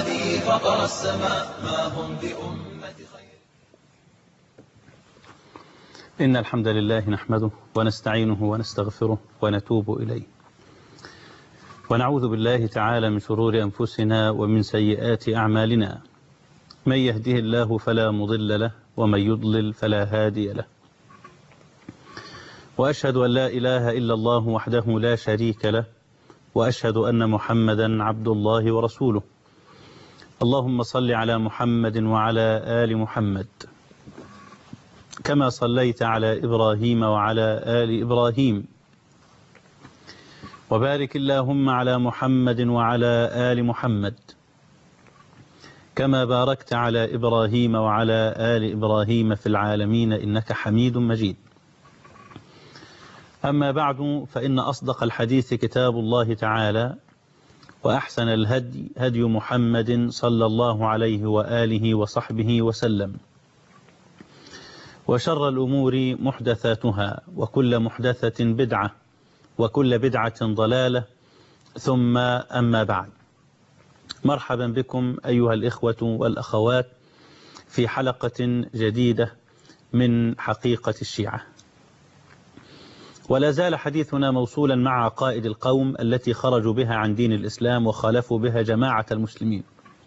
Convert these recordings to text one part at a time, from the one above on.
الذي فطر السماء ما هم بأمة خير إن الحمد لله نحمده ونستعينه ونستغفره ونتوب إليه ونعوذ بالله تعالى من شرور أنفسنا ومن سيئات أعمالنا من يهده الله فلا مضل له ومن يضلل فلا هادي له وأشهد أن لا إله إلا الله وحده لا شريك له وأشهد أن محمدا عبد الله ورسوله اللهم صل على محمد وعلى آل محمد كما صليت على إبراهيم وعلى آل إبراهيم وبارك اللهم على محمد وعلى آل محمد كما باركت على إبراهيم وعلى آل إبراهيم في العالمين إنك حميد مجيد أما بعد فإن أصدق الحديث كتاب الله تعالى وأحسن الهدي هدي محمد صلى الله عليه وآله وصحبه وسلم وشر الأمور محدثاتها وكل محدثة بدعة وكل بدعة ضلالة ثم أما بعد مرحبا بكم أيها الإخوة والأخوات في حلقة جديدة من حقيقة الشيعة ولا زال حديثنا موصولا مع عقائد القوم التي خرجوا بها عن دين الإسلام وخالفوا بها جماعة المسلمين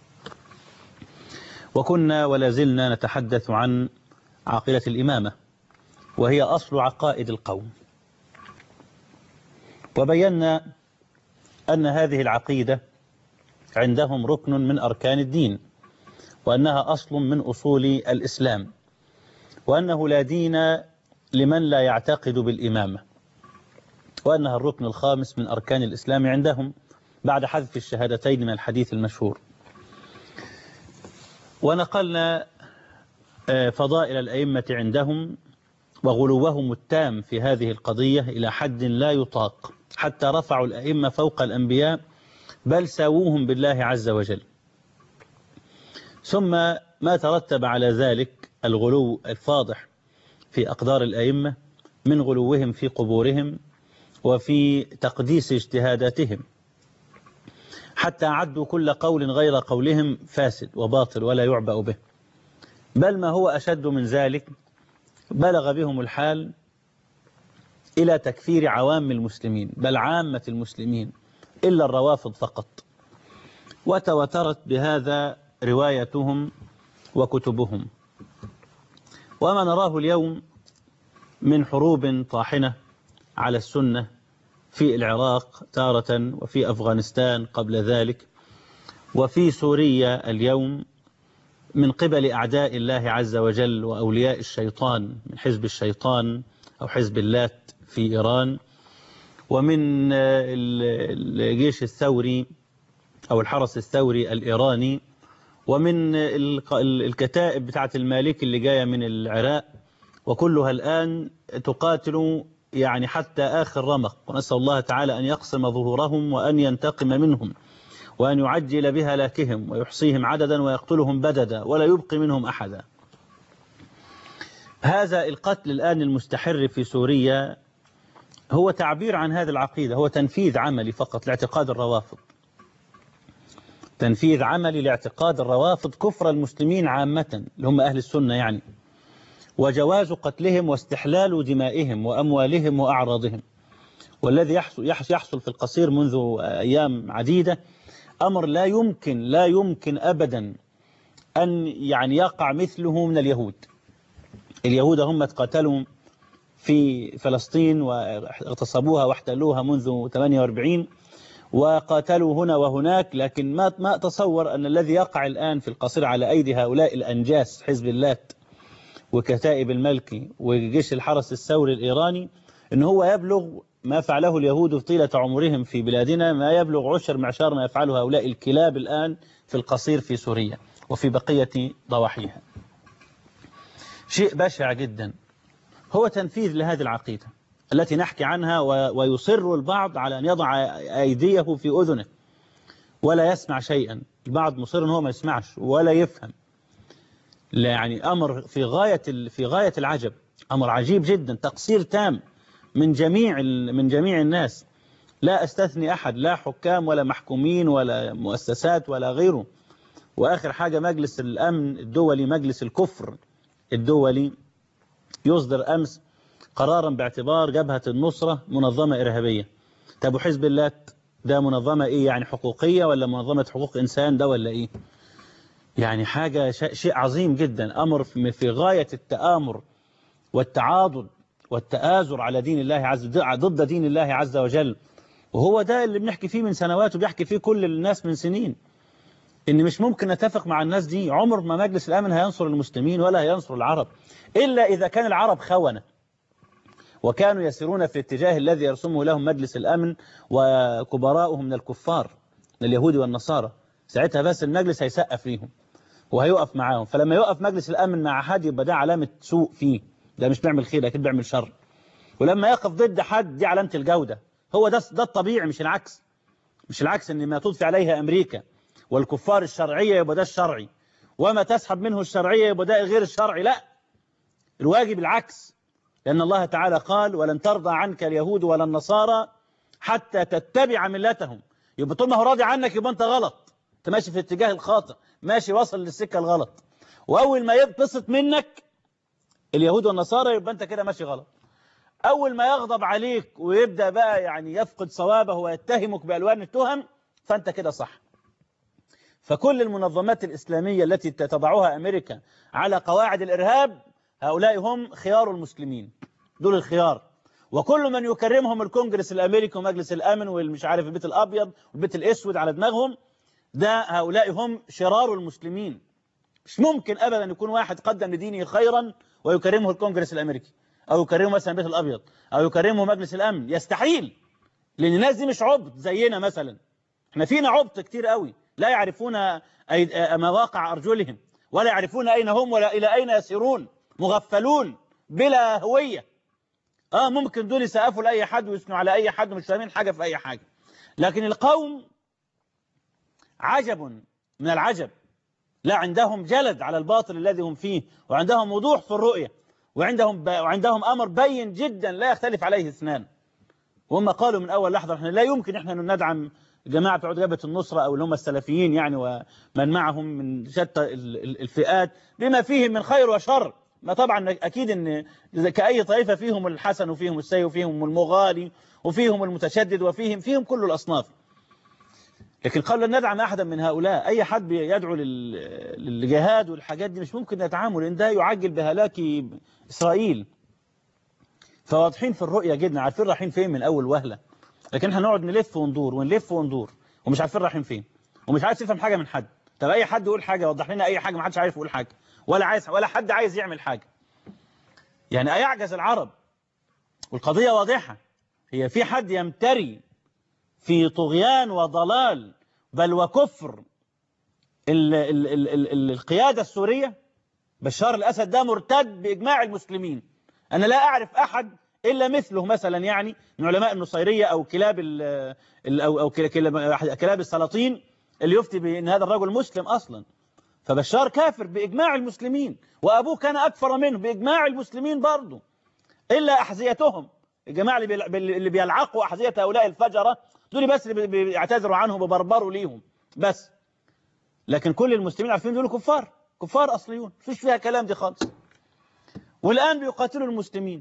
وكنا ولا زلنا نتحدث عن عقيدة الإمامة وهي أصل عقائد القوم وبينا أن هذه العقيدة عندهم ركن من أركان الدين وأنها أصل من أصول الإسلام وأنه لا دين لمن لا يعتقد بالإمامة وأنها الركن الخامس من أركان الإسلام عندهم بعد حذف الشهادتين من الحديث المشهور ونقلنا فضائل الأئمة عندهم وغلوهم التام في هذه القضية إلى حد لا يطاق حتى رفعوا الأئمة فوق الأنبياء بل ساووهم بالله عز وجل ثم ما ترتب على ذلك الغلو الفاضح في أقدار الأئمة من غلوهم في قبورهم وفي تقديس اجتهاداتهم حتى عدوا كل قول غير قولهم فاسد وباطل ولا يعبأ به بل ما هو أشد من ذلك بلغ بهم الحال إلى تكفير عوام المسلمين بل عامة المسلمين إلا الروافض فقط وتواترت بهذا روايتهم وكتبهم وما نراه اليوم من حروب طاحنة على السنة في العراق تارة وفي أفغانستان قبل ذلك وفي سوريا اليوم من قبل أعداء الله عز وجل وأولياء الشيطان من حزب الشيطان أو حزب اللات في إيران ومن الجيش الثوري أو الحرس الثوري الإيراني ومن الكتائب بتاعة المالك اللي جاية من العراق وكلها الآن تقاتل يعني حتى آخر رمق ونسأل الله تعالى أن يقسم ظهورهم وأن ينتقم منهم وأن يعجل بهلاكهم ويحصيهم عددا ويقتلهم بددا ولا يبقي منهم أحدا هذا القتل الآن المستحر في سوريا هو تعبير عن هذه العقيدة هو تنفيذ عملي فقط لاعتقاد الروافض تنفيذ عملي لاعتقاد الروافض كفر المسلمين عامة اللي هم أهل السنة يعني وجواز قتلهم واستحلال دمائهم وأموالهم وأعراضهم والذي يحصل, يحصل في القصير منذ أيام عديدة أمر لا يمكن لا يمكن أبدا أن يعني يقع مثله من اليهود اليهود هم قتلوا في فلسطين واغتصبوها واحتلوها منذ 48 وقاتلوا هنا وهناك لكن ما ما أتصور أن الذي يقع الآن في القصير على أيدي هؤلاء الأنجاس حزب اللات وكتائب الملكي وجيش الحرس الثوري الإيراني أن هو يبلغ ما فعله اليهود طيلة عمرهم في بلادنا ما يبلغ عشر معشار ما يفعله هؤلاء الكلاب الآن في القصير في سوريا وفي بقية ضواحيها شيء بشع جدا هو تنفيذ لهذه العقيدة التي نحكي عنها ويصر البعض على أن يضع أيديه في أذنه ولا يسمع شيئا البعض مصر أنه ما يسمعش ولا يفهم لا يعني أمر في غاية في غاية العجب أمر عجيب جدا تقصير تام من جميع من جميع الناس لا استثني أحد لا حكام ولا محكومين ولا مؤسسات ولا غيره وآخر حاجة مجلس الأمن الدولي مجلس الكفر الدولي يصدر أمس قرارا باعتبار جبهة النصرة منظمة إرهابية طب وحزب الله ده منظمة إيه يعني حقوقية ولا منظمة حقوق إنسان ده ولا إيه يعني حاجة شيء عظيم جدا أمر في غاية التآمر والتعاضد والتآزر على دين الله عز ضد دين الله عز وجل وهو ده اللي بنحكي فيه من سنوات وبيحكي فيه كل الناس من سنين ان مش ممكن نتفق مع الناس دي عمر ما مجلس الامن هينصر المسلمين ولا هينصر العرب الا اذا كان العرب خونه وكانوا يسيرون في الاتجاه الذي يرسمه لهم مجلس الامن وكبراؤهم من الكفار من اليهود والنصارى ساعتها بس المجلس هيسقف ليهم وهيقف معاهم فلما يقف مجلس الامن مع حد يبقى ده علامه سوء فيه ده مش بيعمل خير لكن بيعمل شر ولما يقف ضد حد دي علامه الجوده هو ده ده الطبيعي مش العكس مش العكس ان ما تضفي عليها امريكا والكفار الشرعية يبقى ده الشرعي وما تسحب منه الشرعية يبقى ده غير الشرعي لا الواجب العكس لأن الله تعالى قال ولن ترضى عنك اليهود ولا النصارى حتى تتبع ملتهم يبقى طول ما هو راضي عنك يبقى أنت غلط أنت ماشي في الاتجاه الخاطئ ماشي وصل للسكة الغلط وأول ما يبسط منك اليهود والنصارى يبقى أنت كده ماشي غلط أول ما يغضب عليك ويبدأ بقى يعني يفقد صوابه ويتهمك بألوان التهم فأنت كده صح فكل المنظمات الإسلامية التي تضعها أمريكا على قواعد الإرهاب هؤلاء هم خيار المسلمين دول الخيار وكل من يكرمهم الكونجرس الأمريكي ومجلس الأمن والمش عارف البيت الأبيض والبيت الأسود على دماغهم ده هؤلاء هم شرار المسلمين مش ممكن أبدا يكون واحد قدم لدينه خيرا ويكرمه الكونجرس الأمريكي أو يكرمه مثلا البيت الأبيض أو يكرمه مجلس الأمن يستحيل لأن الناس دي مش عبط زينا مثلا احنا فينا عبط كتير قوي لا يعرفون مواقع أرجلهم ولا يعرفون أين هم ولا إلى أين يسيرون مغفلون بلا هوية آه ممكن دول يسقفوا لأي حد ويثنوا على أي حد ومش فاهمين حاجة في أي حاجة لكن القوم عجب من العجب لا عندهم جلد على الباطل الذي هم فيه وعندهم وضوح في الرؤية وعندهم ب... وعندهم أمر بين جدا لا يختلف عليه اثنان وهم قالوا من أول لحظة احنا لا يمكن احنا ندعم جماعة بتوع جبهة النصرة أو اللي هم السلفيين يعني ومن معهم من شتى الفئات بما فيهم من خير وشر ما طبعا أكيد أن كأي طائفة فيهم الحسن وفيهم السيء وفيهم المغالي وفيهم المتشدد وفيهم فيهم كل الأصناف لكن قالوا لن ندعم أحدا من هؤلاء أي حد يدعو للجهاد والحاجات دي مش ممكن نتعامل لأن ده يعجل بهلاك إسرائيل فواضحين في الرؤية جدا عارفين رايحين فين من أول وهلة لكن احنا نقعد نلف وندور ونلف وندور ومش عارفين رايحين فين ومش عايز تفهم حاجة من حد طب أي حد يقول حاجة يوضح لنا أي حاجة ما حدش عارف يقول حاجة ولا عايز ولا حد عايز يعمل حاجة يعني أيعجز العرب والقضية واضحة هي في حد يمتري في طغيان وضلال بل وكفر ال ال ال ال ال القيادة السورية بشار الأسد ده مرتد بإجماع المسلمين أنا لا أعرف أحد إلا مثله مثلا يعني من علماء النصيرية أو كلاب ال أو أو كلاب السلاطين اللي يفتي بأن هذا الرجل مسلم أصلا فبشار كافر بإجماع المسلمين وأبوه كان أكفر منه بإجماع المسلمين برضه إلا أحذيتهم الجماعة اللي بيلعقوا أحذية هؤلاء الفجرة دول بس اللي بيعتذروا عنهم وبربروا ليهم بس لكن كل المسلمين عارفين دول كفار كفار أصليون مفيش فيها كلام دي خالص والآن بيقاتلوا المسلمين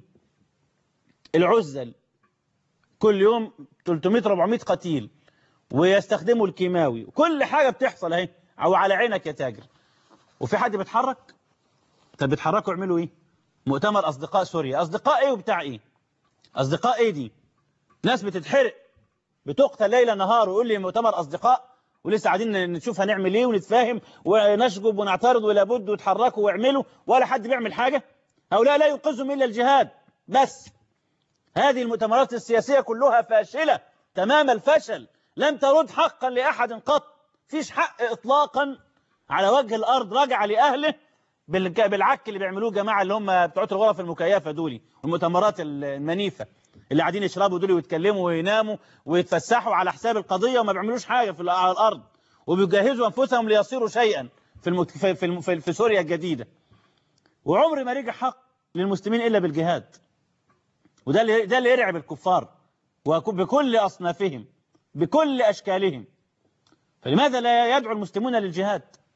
العزل كل يوم 300-400 قتيل ويستخدموا الكيماوي وكل حاجة بتحصل اهي أو على عينك يا تاجر وفي حد بيتحرك طب بيتحركوا يعملوا ايه مؤتمر أصدقاء سوريا أصدقاء ايه وبتاع ايه أصدقاء ايه دي ناس بتتحرق بتقتل ليلة نهار ويقول لي مؤتمر أصدقاء ولسه قاعدين نشوف هنعمل ايه ونتفاهم ونشجب ونعترض ولا بد وتحركوا واعملوا ولا حد بيعمل حاجة هؤلاء لا ينقذهم إلا الجهاد بس هذه المؤتمرات السياسية كلها فاشلة تمام الفشل لم ترد حقا لأحد قط فيش حق إطلاقا على وجه الأرض رجع لأهله بالعك اللي بيعملوه جماعة اللي هم بتوع الغرف المكيفة دولي والمؤتمرات المنيفة اللي قاعدين يشربوا دول ويتكلموا ويناموا ويتفسحوا على حساب القضية وما بيعملوش حاجة في الأرض وبيجهزوا أنفسهم ليصيروا شيئا في, المت... في, في, في سوريا الجديدة وعمر ما رجع حق للمسلمين إلا بالجهاد وده اللي ده اللي يرعب الكفار وبكل أصنافهم بكل أشكالهم فلماذا لا يدعو المسلمون للجهاد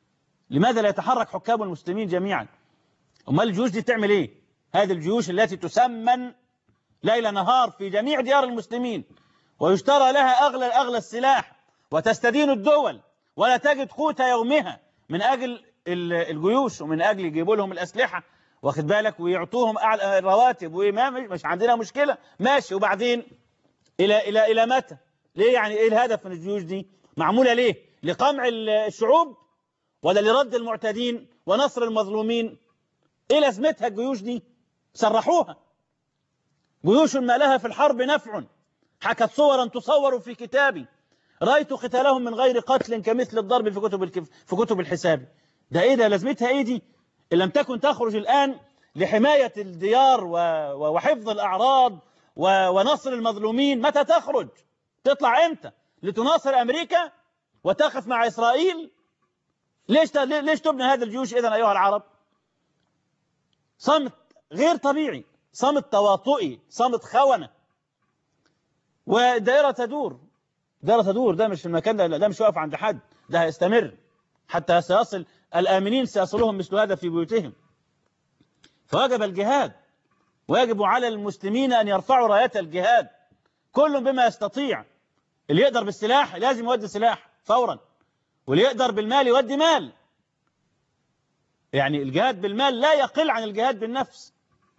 لماذا لا يتحرك حكام المسلمين جميعا امال الجيوش دي تعمل ايه هذه الجيوش التي تسمن ليل نهار في جميع ديار المسلمين ويشترى لها اغلى اغلى السلاح وتستدين الدول ولا تجد قوت يومها من اجل الجيوش ومن اجل يجيبوا لهم الاسلحه واخد بالك ويعطوهم الرواتب وما مش عندنا مشكله ماشي وبعدين الى الى الى متى ليه يعني ايه الهدف من الجيوش دي معموله ليه لقمع الشعوب ولا لرد المعتدين ونصر المظلومين ايه لازمتها الجيوش دي سرحوها جيوش ما لها في الحرب نفع حكت صورا تصور في كتابي رأيت قتالهم من غير قتل كمثل الضرب في كتب الكف في كتب الحساب ده ايه ده لازمتها ايه دي ان لم تكن تخرج الآن لحماية الديار وحفظ الأعراض ونصر المظلومين متى تخرج تطلع امتى لتناصر أمريكا وتقف مع إسرائيل ليش ليش تبنى هذه الجيوش إذن أيها العرب صمت غير طبيعي صمت تواطئي صمت خونة والدائرة تدور دائرة تدور ده مش في المكان ده ده مش واقف عند حد ده هيستمر حتى سيصل الآمنين سيصلهم مثل هذا في بيوتهم فوجب الجهاد ويجب على المسلمين أن يرفعوا رايات الجهاد كل بما يستطيع اللي يقدر بالسلاح لازم يودي سلاح فورا واللي يقدر بالمال يودي مال يعني الجهاد بالمال لا يقل عن الجهاد بالنفس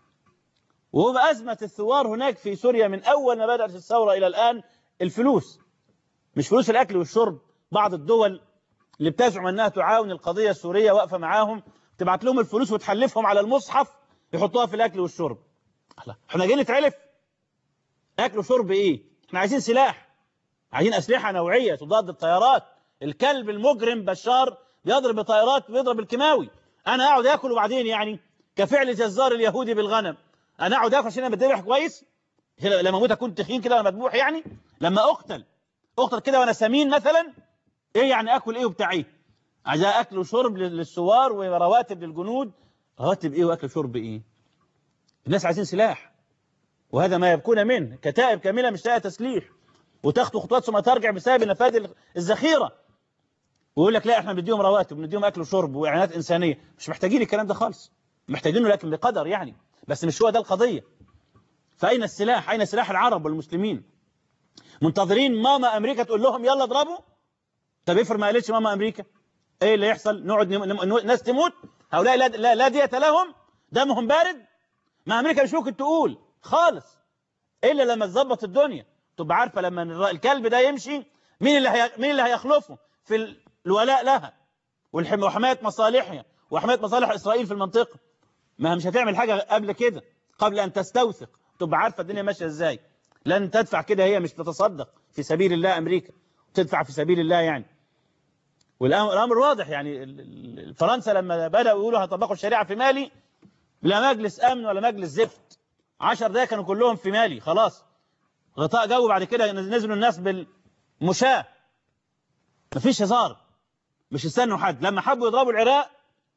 وهو أزمة الثوار هناك في سوريا من أول ما بدأت الثورة إلى الآن الفلوس مش فلوس الأكل والشرب بعض الدول اللي بتزعم أنها تعاون القضية السورية واقفة معاهم تبعت لهم الفلوس وتحلفهم على المصحف يحطوها في الأكل والشرب احنا جايين نتعلف أكل وشرب إيه احنا عايزين سلاح عايزين أسلحة نوعية تضاد الطيارات الكلب المجرم بشار بيضرب بطائرات بيضرب الكيماوي أنا أقعد أكل وبعدين يعني كفعل جزار اليهودي بالغنم أنا أقعد أكل عشان أنا بتذبح كويس لما أموت أكون تخين كده أنا مذبوح يعني لما أقتل أقتل كده وأنا سمين مثلا إيه يعني أكل إيه وبتاع إيه عايز أكل وشرب للثوار ورواتب للجنود رواتب إيه وأكل وشرب إيه الناس عايزين سلاح وهذا ما يبكون منه كتائب كاملة مش لاقيه تسليح وتخطو خطوات ثم ترجع بسبب نفاذ الذخيره ويقول لك لا احنا بنديهم رواتب بنديهم اكل وشرب واعانات انسانيه مش محتاجين الكلام ده خالص محتاجينه لكن بقدر يعني بس مش هو ده القضيه فاين السلاح اين سلاح العرب والمسلمين منتظرين ماما امريكا تقول لهم يلا اضربوا طب افرض ما قالتش ماما امريكا ايه اللي يحصل نقعد نم... ناس تموت هؤلاء لا, لا, لا دية لهم دمهم بارد ما امريكا مش ممكن تقول خالص الا لما تظبط الدنيا تبقى عارفه لما الكلب ده يمشي مين اللي هي... مين اللي هيخلفه في الولاء لها وحمايه مصالحها وحمايه مصالح اسرائيل في المنطقه ما مش هتعمل حاجه قبل كده قبل ان تستوثق تبقى عارفه الدنيا ماشيه ازاي لن تدفع كده هي مش تتصدق في سبيل الله امريكا تدفع في سبيل الله يعني والامر واضح يعني فرنسا لما بداوا يقولوا هطبقوا الشريعه في مالي لا مجلس امن ولا مجلس زفت 10 دقايق كانوا كلهم في مالي خلاص غطاء جو بعد كده نزلوا الناس بالمشاة مفيش هزار مش استنوا حد لما حبوا يضربوا العراق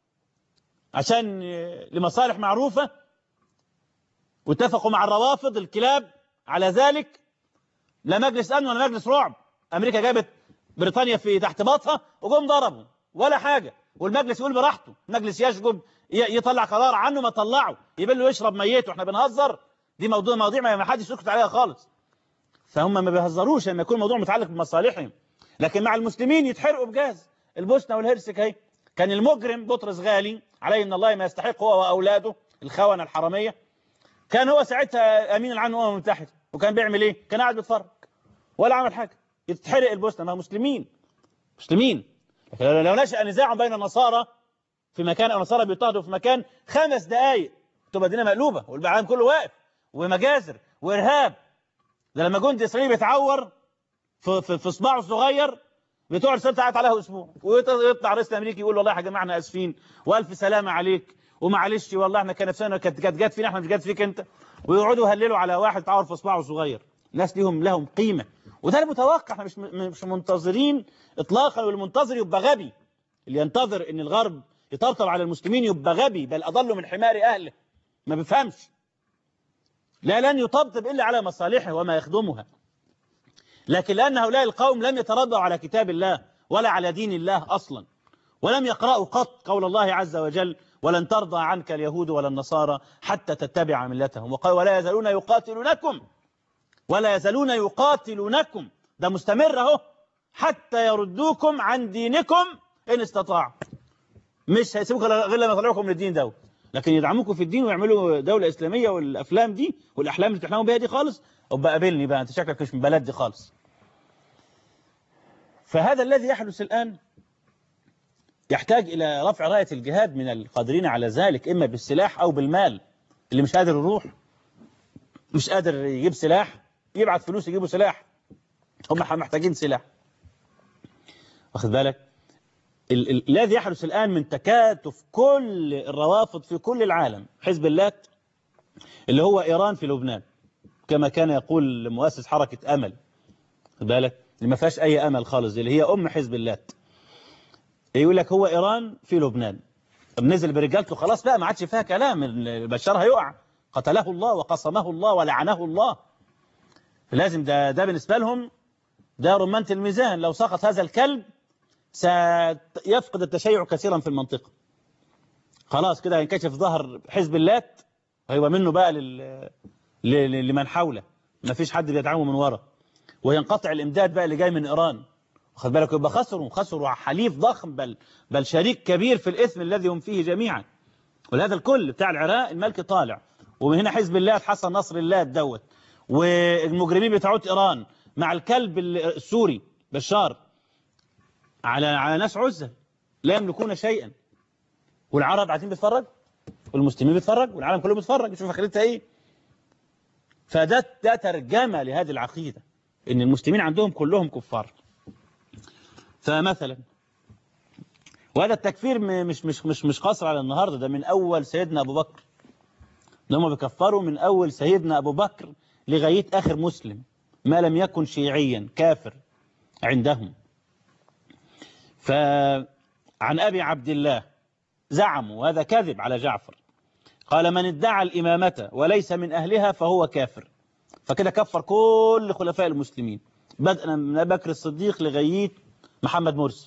عشان لمصالح معروفة واتفقوا مع الروافض الكلاب على ذلك لا مجلس أمن ولا مجلس رعب أمريكا جابت بريطانيا في تحت باطها وجم ضربوا ولا حاجة والمجلس يقول براحته المجلس يشجب يطلع قرار عنه ما طلعه يبل له يشرب ميته احنا بنهزر دي موضوع مواضيع ما حدش يسكت عليها خالص فهم ما بيهزروش لما يكون الموضوع متعلق بمصالحهم لكن مع المسلمين يتحرقوا بجاز البوسنه والهرسك اهي كان المجرم بطرس غالي عليه ان الله ما يستحق هو واولاده الخونه الحراميه كان هو ساعتها امين العام الامم المتحده وكان بيعمل ايه كان قاعد بيتفرج ولا عمل حاجه يتحرق البوسنه ما مسلمين مسلمين لكن لو نشأ نزاع بين النصارى في مكان او نصارى بيضطهدوا في مكان خمس دقائق تبقى الدنيا مقلوبه والعالم كله واقف ومجازر وارهاب ده لما جندي اسرائيلي بيتعور في في, في صباعه الصغير بتقعد ست ساعات عليها اسبوع ويطلع رئيس الامريكي يقول والله يا جماعه احنا اسفين والف سلامه عليك ومعلش والله احنا كان نفسنا كانت كانت جت فينا احنا مش جت فيك انت ويقعدوا يهللوا على واحد تعور في صباعه الصغير ناس ليهم لهم قيمه وده المتوقع احنا مش مش منتظرين اطلاقا والمنتظر يبقى غبي اللي ينتظر ان الغرب يطبطب على المسلمين يبقى غبي بل اضل من حمار اهله ما بيفهمش لا لن يطبطب إلا على مصالحه وما يخدمها لكن لأن هؤلاء القوم لم يترضوا على كتاب الله ولا على دين الله أصلا ولم يقرأوا قط قول الله عز وجل ولن ترضى عنك اليهود ولا النصارى حتى تتبع ملتهم وقال ولا يزالون يقاتلونكم ولا يزالون يقاتلونكم ده مستمر اهو حتى يردوكم عن دينكم إن استطاعوا مش هيسيبوكم غير لما يطلعوكم من الدين ده لكن يدعموكم في الدين ويعملوا دولة إسلامية والأفلام دي والأحلام اللي بتحلموا بيها دي خالص وبقى قابلني بقى أنت شكلك مش من بلد دي خالص فهذا الذي يحدث الآن يحتاج إلى رفع راية الجهاد من القادرين على ذلك إما بالسلاح أو بالمال اللي مش قادر يروح مش قادر يجيب سلاح يبعت فلوس يجيبوا سلاح هم محتاجين سلاح واخد بالك ال- ال- الذي يحدث الآن من تكاتف كل الروافض في كل العالم حزب الله اللي هو إيران في لبنان كما كان يقول مؤسس حركة أمل خد بالك اللي ما فيهاش أي أمل خالص دي اللي هي أم حزب الله يقول لك هو إيران في لبنان طب نزل برجالته خلاص بقى ما عادش فيها كلام بشار هيقع قتله الله وقصمه الله ولعنه الله لازم ده ده بالنسبة لهم ده رمانة الميزان لو سقط هذا الكلب سيفقد التشيع كثيرا في المنطقة خلاص كده ينكشف ظهر حزب اللات وهيبقى منه بقى لل... ل- لمن حوله ما فيش حد بيدعمه من ورا وينقطع الامداد بقى اللي جاي من ايران واخد بالك يبقى خسروا خسروا حليف ضخم بل بل شريك كبير في الاثم الذي هم فيه جميعا ولهذا الكل بتاع العراق الملك طالع ومن هنا حزب الله حسن نصر الله دوت والمجرمين بتوع ايران مع الكلب السوري بشار على على ناس عزة لا يملكون شيئا والعرب قاعدين بيتفرج والمسلمين بيتفرج والعالم كله بيتفرج يشوف اخرتها ايه فده ده ترجمه لهذه العقيده ان المسلمين عندهم كلهم كفار فمثلا وهذا التكفير م- مش مش مش مش قاصر على النهارده ده من اول سيدنا ابو بكر ده هم بيكفروا من اول سيدنا ابو بكر لغايه اخر مسلم ما لم يكن شيعيا كافر عندهم فعن أبي عبد الله زعموا وهذا كذب على جعفر قال من ادعى الإمامة وليس من أهلها فهو كافر فكده كفر كل خلفاء المسلمين بدءا من أبي بكر الصديق لغاية محمد مرسي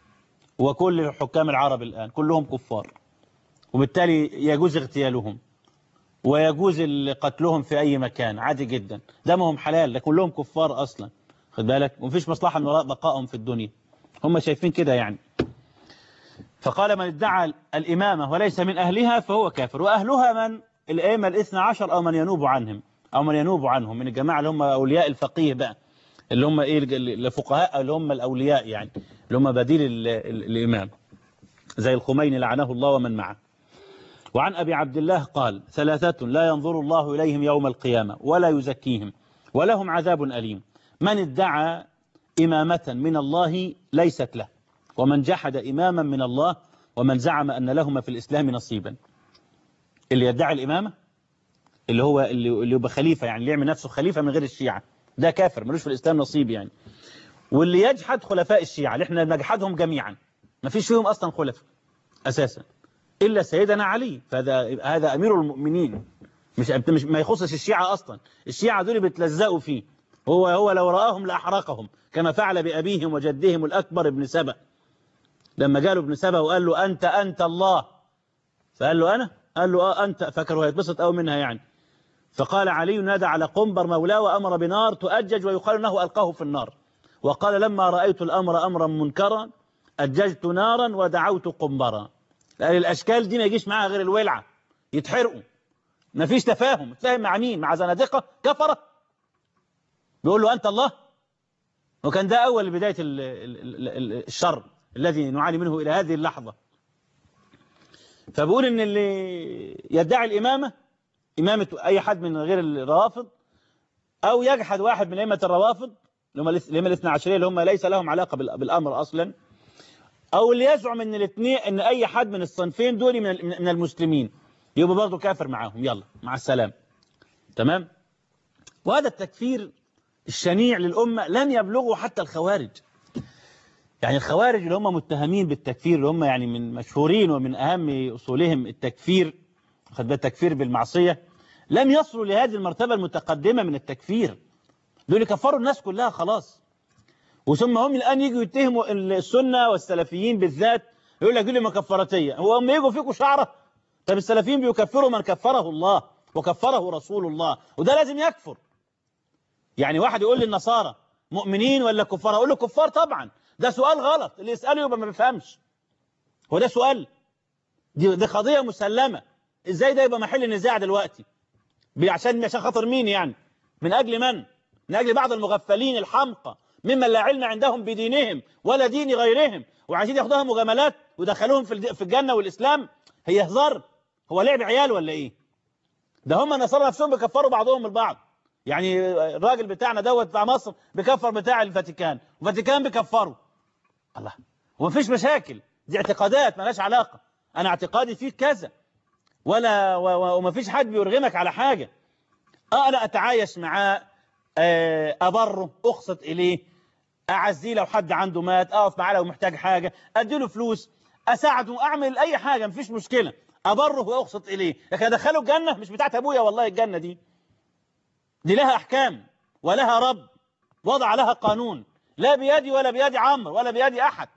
وكل حكام العرب الآن كلهم كفار وبالتالي يجوز اغتيالهم ويجوز ال- قتلهم في أي مكان عادي جدا دمهم حلال ده كلهم كفار أصلا خد بالك ومفيش مصلحة من وراء بقائهم في الدنيا هم شايفين كده يعني فقال من ادعى الإمامة وليس من أهلها فهو كافر وأهلها من الأئمة الاثنى عشر أو من ينوب عنهم أو من ينوب عنهم من الجماعة اللي هم أولياء الفقيه بقى اللي هم إيه الفقهاء اللي هم الأولياء يعني اللي هم بديل ال- ال- الإمام زي الخميني لعنه الله ومن معه وعن أبي عبد الله قال ثلاثة لا ينظر الله إليهم يوم القيامة ولا يزكيهم ولهم عذاب أليم من ادعى إمامة من الله ليست له ومن جحد إماما من الله ومن زعم أن لهما في الإسلام نصيبا اللي يدعي الإمامة اللي هو اللي اللي يبقى خليفة يعني اللي يعمل نفسه خليفة من غير الشيعة ده كافر ملوش في الإسلام نصيب يعني واللي يجحد خلفاء الشيعة اللي احنا نجحدهم جميعا ما فيش فيهم أصلا خلفاء أساسا إلا سيدنا علي فهذا هذا أمير المؤمنين مش مش ما يخصش الشيعة أصلا الشيعة دول بيتلزقوا فيه هو هو لو رآهم لأحرقهم كما فعل بأبيهم وجدهم الأكبر ابن سبأ لما جاله ابن سبأ وقال له أنت أنت الله فقال له أنا قال له آه أنت فكره هيتبسط أو منها يعني فقال علي نادى على قنبر مولاه وأمر بنار تؤجج ويقال أنه ألقاه في النار وقال لما رأيت الأمر أمرا منكرا أججت نارا ودعوت قنبرا لأن الأشكال دي ما يجيش معاها غير الولعة يتحرقوا ما فيش تفاهم تفاهم مع مين مع زنادقة كفرة بيقول له أنت الله وكان ده أول بداية ال- ال- ال- الشر الذي نعاني منه إلى هذه اللحظة فبقول إن اللي يدعي الإمامة إمامة أي حد من غير الروافض أو يجحد واحد من أئمة الروافض اللي هم الاث- اللي هم الاثنى عشرية اللي هم ليس لهم علاقة بال- بالأمر أصلا أو اللي يزعم إن الاثنين إن أي حد من الصنفين دول من ال- من المسلمين يبقى برضه كافر معاهم يلا مع السلامة تمام وهذا التكفير الشنيع للأمة لن يبلغه حتى الخوارج يعني الخوارج اللي هم متهمين بالتكفير اللي هم يعني من مشهورين ومن أهم أصولهم التكفير خد بالك التكفير بالمعصية لم يصلوا لهذه المرتبة المتقدمة من التكفير دول كفروا الناس كلها خلاص وثم هم الآن يجوا يتهموا السنة والسلفيين بالذات يقول لك دي لي مكفرتيه هو اما يجوا فيكم شعره طب السلفيين بيكفروا من كفره الله وكفره رسول الله وده لازم يكفر يعني واحد يقول للنصارى مؤمنين ولا كفار اقول له كفار طبعا ده سؤال غلط اللي يساله يبقى ما بيفهمش هو ده سؤال دي دي قضيه مسلمه ازاي ده يبقى محل نزاع دلوقتي بي- عشان عشان خاطر مين يعني من اجل من من اجل بعض المغفلين الحمقى ممن لا علم عندهم بدينهم ولا دين غيرهم وعايزين ياخدوها مجاملات ويدخلوهم في الد- في الجنه والاسلام هي هزار هو لعب عيال ولا ايه ده هم النصارى نفسهم بيكفروا بعضهم البعض يعني الراجل بتاعنا دوت بتاع مصر بيكفر بتاع الفاتيكان والفاتيكان بيكفروا الله ومفيش مشاكل دي اعتقادات مالهاش علاقة أنا اعتقادي فيك كذا ولا و- و- ومفيش حد بيرغمك على حاجة آه أنا أتعايش معاه آه، أبره أقسط إليه أعزيه لو حد عنده مات أقف معاه لو محتاج حاجة أديله فلوس أساعده أعمل أي حاجة مفيش مشكلة أبره وأقسط إليه لكن أدخله الجنة مش بتاعت أبويا والله الجنة دي دي لها أحكام ولها رب وضع لها قانون لا بيدي ولا بيد عمرو ولا بيد أحد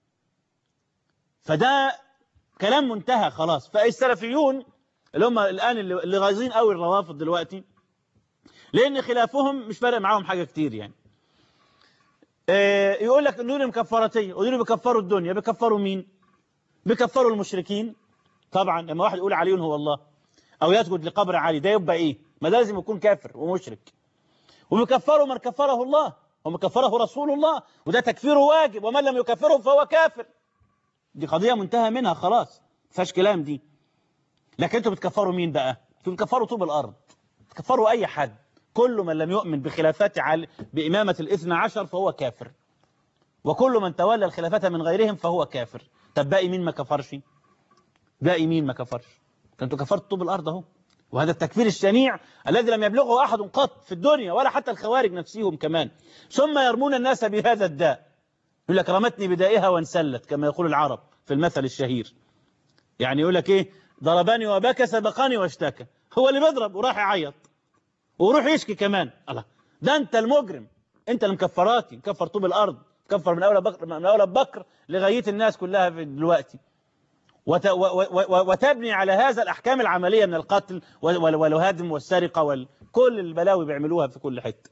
فده كلام منتهى خلاص فالسلفيون اللي هم الآن اللي اللي غايظين قوي الروافض دلوقتي لأن خلافهم مش فارق معاهم حاجة كتير يعني آه، يقول لك دول مكفرتين ودول بيكفروا الدنيا بيكفروا مين بيكفروا المشركين طبعا لما واحد يقول علي هو الله أو يسجد لقبر علي ده يبقى إيه ما ده لازم يكون كافر ومشرك وبيكفروا من كفره الله ومن كفره رسول الله وده تكفيره واجب ومن لم يكفره فهو كافر دي قضية منتهى منها خلاص ما فيهاش كلام دي لكن انتوا بتكفروا مين بقى انتوا بتكفروا طوب الأرض بتكفروا أي حد كل من لم يؤمن بخلافات عل... بإمامة الاثنى عشر فهو كافر وكل من تولى الخلافة من غيرهم فهو كافر طب باقي مين ما كفرش باقي مين ما كفرش انتوا كفرتوا طوب الأرض اهو وهذا التكفير الشنيع الذي لم يبلغه أحد قط في الدنيا ولا حتى الخوارج نفسهم كمان ثم يرمون الناس بهذا الداء يقول لك رمتني بدائها وانسلت كما يقول العرب في المثل الشهير يعني يقول لك ايه ضربني وبكى سبقني واشتكى هو اللي بيضرب وراح يعيط ويروح يشكي كمان الله ده انت المجرم انت اللي مكفراتي مكفر طوب الارض مكفر من اول بكر من اول بكر لغايه الناس كلها في دلوقتي وت و و و وتبني على هذا الاحكام العمليه من القتل وال- والهدم والسرقه وكل البلاوي بيعملوها في كل حته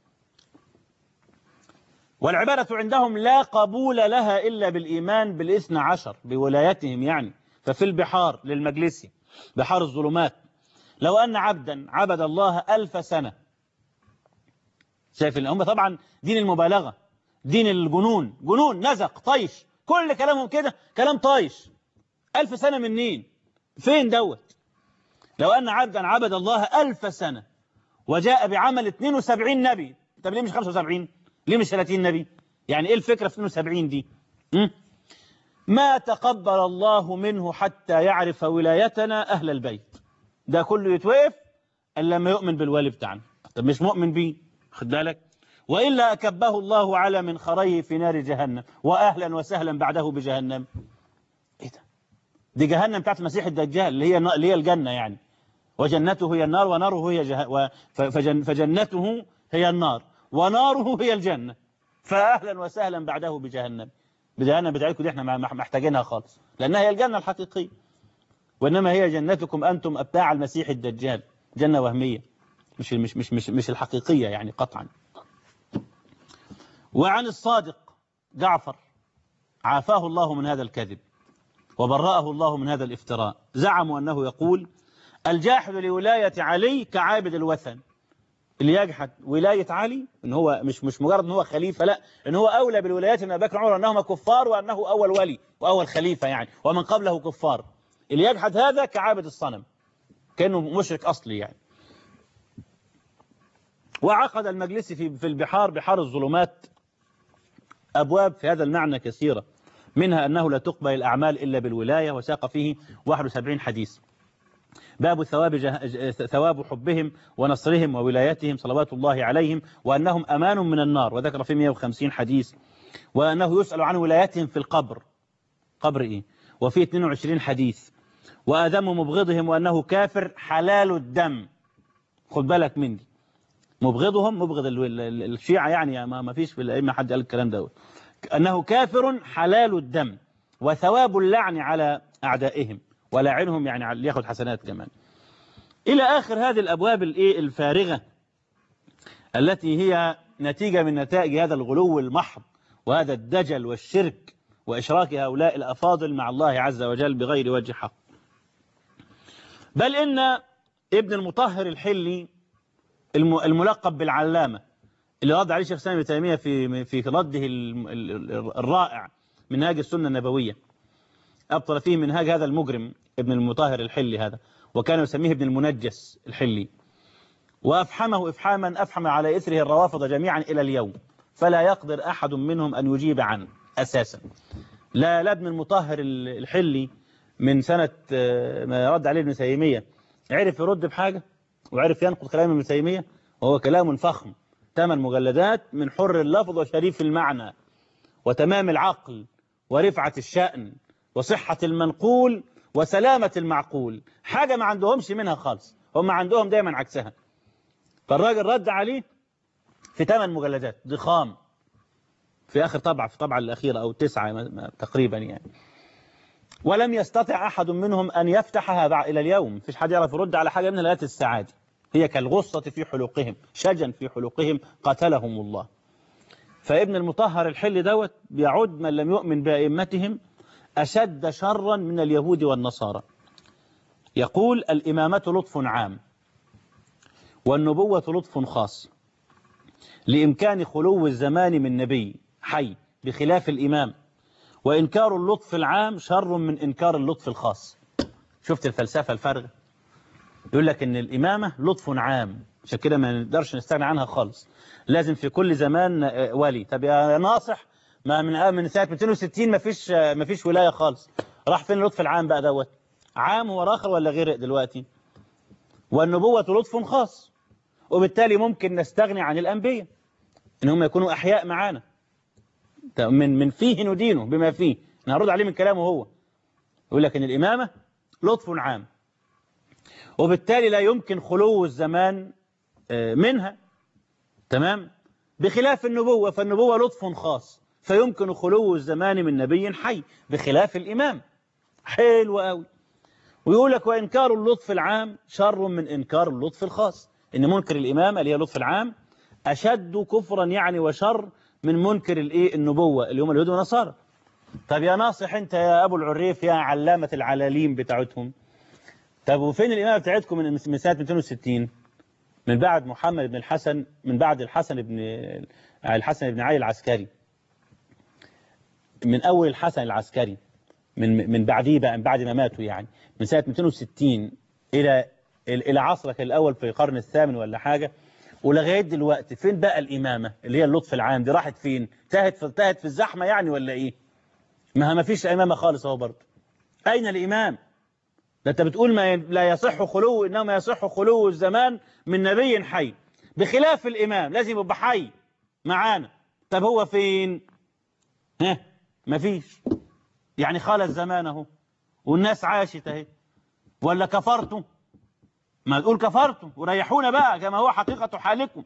والعبادة عندهم لا قبول لها إلا بالإيمان بالإثنى عشر بولايتهم يعني ففي البحار للمجلسي بحار الظلمات لو أن عبدا عبد الله ألف سنة شايف هم طبعا دين المبالغة دين الجنون جنون نزق طيش كل كلامهم كده كلام طايش ألف سنة منين فين دوت لو أن عبدا عبد الله ألف سنة وجاء بعمل 72 نبي طب ليه مش 75 ليه مش 30 نبي يعني ايه الفكرة في 72 دي م? ما تقبل الله منه حتى يعرف ولايتنا أهل البيت ده كله يتوقف إلا لما يؤمن بالولي بتاعنا طب مش مؤمن بيه خد بالك وإلا أكبه الله على منخريه في نار جهنم وأهلا وسهلا بعده بجهنم إيه ده دي جهنم بتاعت المسيح الدجال اللي هي اللي هي الجنة يعني وجنته هي النار وناره هي جه... و... ف- فجن... فجنته هي النار وناره هي الجنة فأهلا وسهلا بعده بجهنم بجهنم بتاعتكم دي احنا ما- ما- محتاجينها خالص لأنها هي الجنة الحقيقية وإنما هي جنتكم أنتم أبتاع المسيح الدجال جنة وهمية مش مش مش مش, مش الحقيقية يعني قطعا وعن الصادق جعفر عافاه الله من هذا الكذب وبرأه الله من هذا الافتراء زعموا أنه يقول الجاحد لولاية علي كعابد الوثن اللي يجحد ولاية علي ان هو مش مش مجرد ان هو خليفة لا ان هو اولى بالولايات من ابي بكر وعمر انهما كفار وانه اول ولي واول خليفة يعني ومن قبله كفار اللي يجحد هذا كعابد الصنم كانه مشرك اصلي يعني وعقد المجلس في في البحار بحار الظلمات ابواب في هذا المعنى كثيرة منها انه لا تقبل الاعمال الا بالولاية وساق فيه 71 حديث باب ثواب جه... ج- ثواب حبهم ونصرهم وولايتهم صلوات الله عليهم وأنهم أمان من النار وذكر في 150 حديث وأنه يسأل عن ولايتهم في القبر قبر إيه وفي 22 حديث وآدم مبغضهم وأنه كافر حلال الدم خد بالك من دي مبغضهم مبغض ال- ال- ال- الشيعة يعني ما ما فيش في الأئمة حد قال الكلام دوت أنه كافر حلال الدم وثواب اللعن على أعدائهم ولعنهم يعني على- ياخد حسنات كمان إلى آخر هذه الأبواب الإيه الفارغة التي هي نتيجة من نتائج هذا الغلو المحض وهذا الدجل والشرك وإشراك هؤلاء الأفاضل مع الله عز وجل بغير وجه حق بل إن ابن المطهر الحلي الم- الملقب بالعلامة اللي رد عليه شيخ سامي تيمية في في رده الم- ال- ال- الرائع منهاج السنة النبوية أبطل فيه منهاج هذا المجرم ابن المطهر الحلي هذا وكان يسميه ابن المنجس الحلي وأفحمه إفحاما أفحم على إثره الروافض جميعا إلى اليوم فلا يقدر أحد منهم أن يجيب عنه أساسا لا لا ابن المطهر ال- الحلي من سنة آه، ما رد عليه ابن تيمية عرف يرد بحاجة وعرف ينقض كلام ابن تيمية وهو كلام فخم ثمان مجلدات من حر اللفظ وشريف المعنى وتمام العقل ورفعة الشأن وصحة المنقول وسلامة المعقول حاجة ما عندهمش منها خالص هم عندهم دايما عكسها فالراجل رد عليه في ثمان مجلدات ضخام في آخر طبعة في الطبعة الأخيرة أو تسعة ما- ما- تقريبا يعني ولم يستطع أحد منهم أن يفتحها بعد إلى اليوم مفيش حد يعرف يرد على حاجة منها لغاية السعادة هي كالغصة في حلقهم شجن في حلقهم قتلهم الله فابن المطهر الحل دوت بيعد من لم يؤمن بأئمتهم أشد شرا من اليهود والنصارى يقول الإمامة لطف عام والنبوة لطف خاص لإمكان خلو الزمان من نبي حي بخلاف الإمام وإنكار اللطف العام شر من إنكار اللطف الخاص شفت الفلسفة الفارغة يقول لك إن الإمامة لطف عام عشان كده ما نقدرش نستغنى عنها خالص لازم في كل زمان آه، ولي طب يا ناصح ما من آه، من سنة 260 ما فيش آه، ما فيش ولاية خالص راح فين اللطف العام بقى دوت عام هو راخر ولا غرق دلوقتي والنبوة لطف خاص وبالتالي ممكن نستغني عن الأنبياء إن هم يكونوا أحياء معانا طب من من فيه ندينه بما فيه أنا هرد عليه من كلامه هو يقول لك إن الإمامة لطف عام وبالتالي لا يمكن خلو الزمان آه، منها تمام بخلاف النبوة فالنبوة لطف خاص فيمكن خلو الزمان من نبي حي بخلاف الإمام حلو قوي ويقول لك وإنكار اللطف العام شر من إنكار اللطف الخاص إن منكر الإمامة اللي هي اللطف العام أشد كفرا يعني وشر من منكر الإيه النبوة اللي هم اليهود والنصارى طب يا ناصح أنت يا أبو العريف يا علامة العلاليم بتاعتهم طب وفين الإمامة بتاعتكم من من سنة 260 من بعد محمد بن الحسن من بعد الحسن بن الحسن بن علي العسكري من أول الحسن العسكري من من بعديه بقى من بعد ما ماتوا يعني من سنة 260 إلى إلى عصرك الأول في القرن الثامن ولا حاجة ولغاية دلوقتي فين بقى الإمامة اللي هي اللطف العام دي راحت فين تاهت في تاهت في الزحمة يعني ولا إيه ما ما فيش إمامة خالص أهو برضه أين الإمام ده أنت بتقول ما ي- لا يصح خلو إنما يصح خلو الزمان من نبي حي بخلاف الإمام لازم يبقى حي معانا طب هو فين ها مفيش يعني خلى الزمان اهو والناس عاشت اهي ولا كفرتم ما تقول كفرتم وريحونا بقى كما هو حقيقة حالكم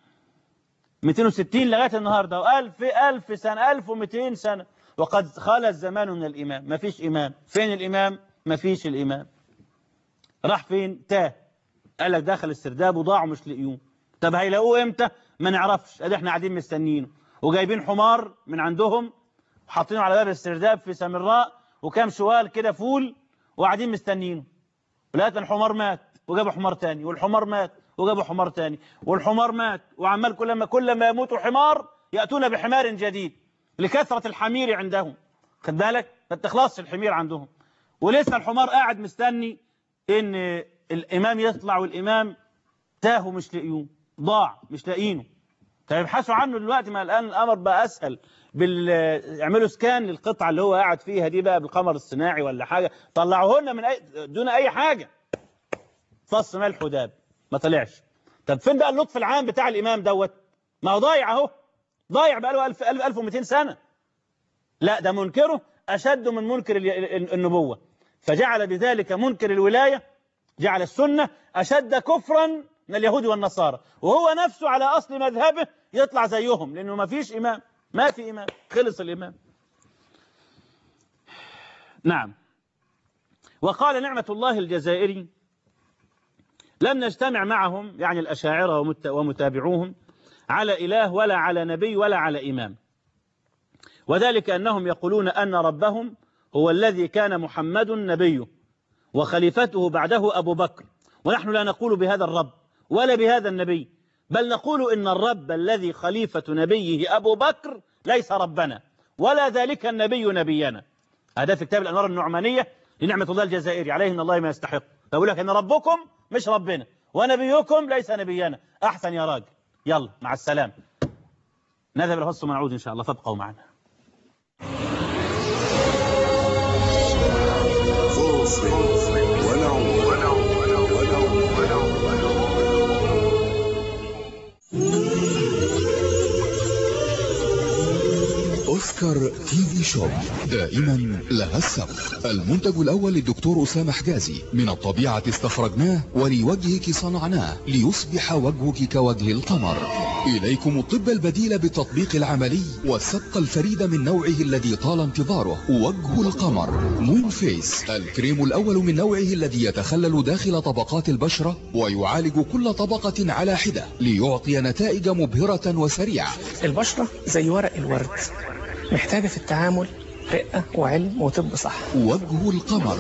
260 لغاية النهاردة وألف ألف سنة 1200 سنة وقد خلى الزمان من الإمام ما فيش إمام فين الإمام ما فيش الإمام راح فين تاه قال لك دخل السرداب وضاعوا مش لاقيوه طب هيلاقوه امتى ما نعرفش ادي احنا قاعدين مستنيينه وجايبين حمار من عندهم وحاطينه على باب السرداب في سامراء وكام شوال كده فول وقاعدين مستنيينه ولقيت الحمار مات وجابوا حمار تاني والحمار مات وجابوا حمار تاني والحمار مات وعمال كل ما كل ما يموت حمار يأتون بحمار جديد لكثرة الحمير عندهم خد بالك ما بتخلصش الحمير عندهم ولسه الحمار قاعد مستني ان الامام يطلع والامام تاهوا مش لاقيوه ضاع مش لاقيينه فيبحثوا عنه دلوقتي ما الان الامر بقى اسهل بال يعملوا سكان للقطعه اللي هو قاعد فيها دي بقى بالقمر الصناعي ولا حاجه طلعوه لنا من أي دون اي حاجه فص ملح وداب ما طلعش طب فين بقى اللطف العام بتاع الامام دوت ما هو ضايع اهو ضايع بقى له 1000 1200 سنه لا ده منكره اشد من منكر ال- ال- النبوه فجعل بذلك منكر الولايه جعل السنه اشد كفرا من اليهود والنصارى وهو نفسه على اصل مذهبه يطلع زيهم لانه ما فيش امام ما في امام خلص الامام نعم وقال نعمة الله الجزائري لم نجتمع معهم يعني الأشاعرة ومت- ومتابعوهم على إله ولا على نبي ولا على إمام وذلك أنهم يقولون أن ربهم هو الذي كان محمد نبيه وخليفته بعده أبو بكر ونحن لا نقول بهذا الرب ولا بهذا النبي بل نقول إن الرب الذي خليفة نبيه أبو بكر ليس ربنا ولا ذلك النبي نبينا هذا في كتاب الأنوار النعمانية لنعمة الله الجزائري عليه إن الله ما يستحق فأقول لك إن ربكم مش ربنا ونبيكم ليس نبينا أحسن يا راجل يلا مع السلامة نذهب إلى فصل ونعود إن شاء الله فابقوا معنا أوسكار تي في شوب دائما لها السبق المنتج الأول للدكتور أسامة حجازي من الطبيعة استخرجناه ولوجهك صنعناه ليصبح وجهك كوجه القمر إليكم الطب البديل بالتطبيق العملي والسبق الفريد من نوعه الذي طال انتظاره وجه القمر مون فيس الكريم الأول من نوعه الذي يتخلل داخل طبقات البشرة ويعالج كل طبقة على حدة ليعطي نتائج مبهرة وسريعة البشرة زي ورق الورد محتاجة في التعامل رقة وعلم وطب صح وجه القمر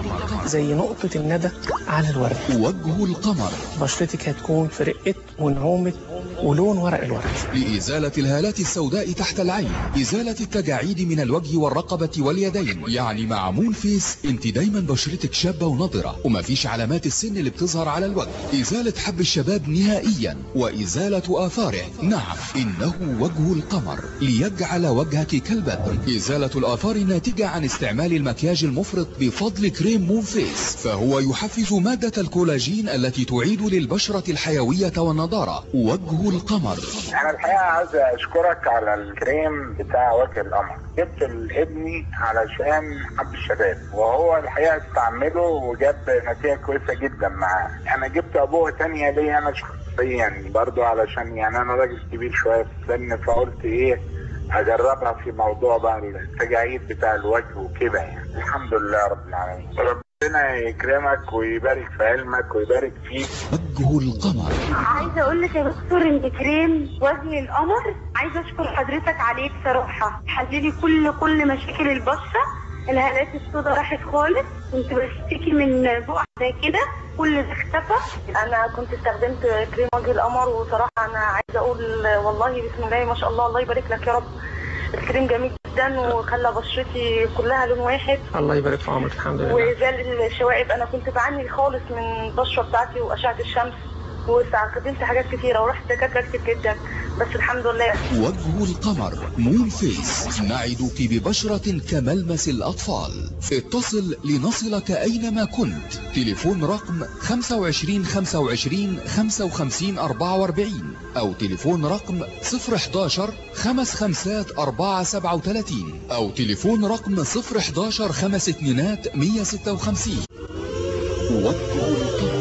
زي نقطة الندى على الورد وجه القمر بشرتك هتكون في رقة ونعومة ولون ورق الورد لإزالة الهالات السوداء تحت العين إزالة التجاعيد من الوجه والرقبة واليدين يعني مع مون فيس انت دايما بشرتك شابة ونضرة ومفيش علامات السن اللي بتظهر على الوجه إزالة حب الشباب نهائيا وإزالة آثاره نعم إنه وجه القمر ليجعل وجهك كالبدر إزالة الآثار الناتجة عن استعمال المكياج المفرط بفضل كريم مون فيس فهو يحفز مادة الكولاجين التي تعيد للبشرة الحيوية والنضارة وجه القمر انا الحقيقه عايز اشكرك على الكريم بتاع وجه القمر جبت لابني علشان حب الشباب وهو الحقيقه استعمله وجاب نتيجه كويسه جدا معاه انا جبت ابوه تانية ليا انا شخصيا برضو علشان يعني انا راجل كبير شويه في السن فقلت ايه اجربها في موضوع بقى التجاعيد بتاع الوجه وكده يعني الحمد لله رب العالمين ربنا يكرمك ويبارك في علمك ويبارك فيك وجه القمر عايزه اقول لك يا دكتور ان كريم وجه القمر عايزه اشكر حضرتك عليه بصراحه حللي كل كل مشاكل البشره الهالات السوداء راحت خالص كنت بشتكي من بقع زي كده كل ده اختفى انا كنت استخدمت كريم وجه القمر وصراحه انا عايزه اقول والله بسم الله ما شاء الله الله يبارك لك يا رب الكريم جميل جدا وخلى بشرتي كلها لون واحد الله يبارك في عمرك الحمد لله وزال الشوائب انا كنت بعاني خالص من البشره بتاعتي واشعه الشمس واستخدمت حاجات كتيره ورحت دكاتره كتير جدا بس الحمد لله وجه القمر مون فيس نعدك ببشرة كملمس الأطفال اتصل لنصلك أينما كنت تليفون رقم 25 25 55 44 أو تليفون رقم 011 خمس خمسات 4 37 أو تليفون رقم 011 خمس اتنينات 156 وجه القمر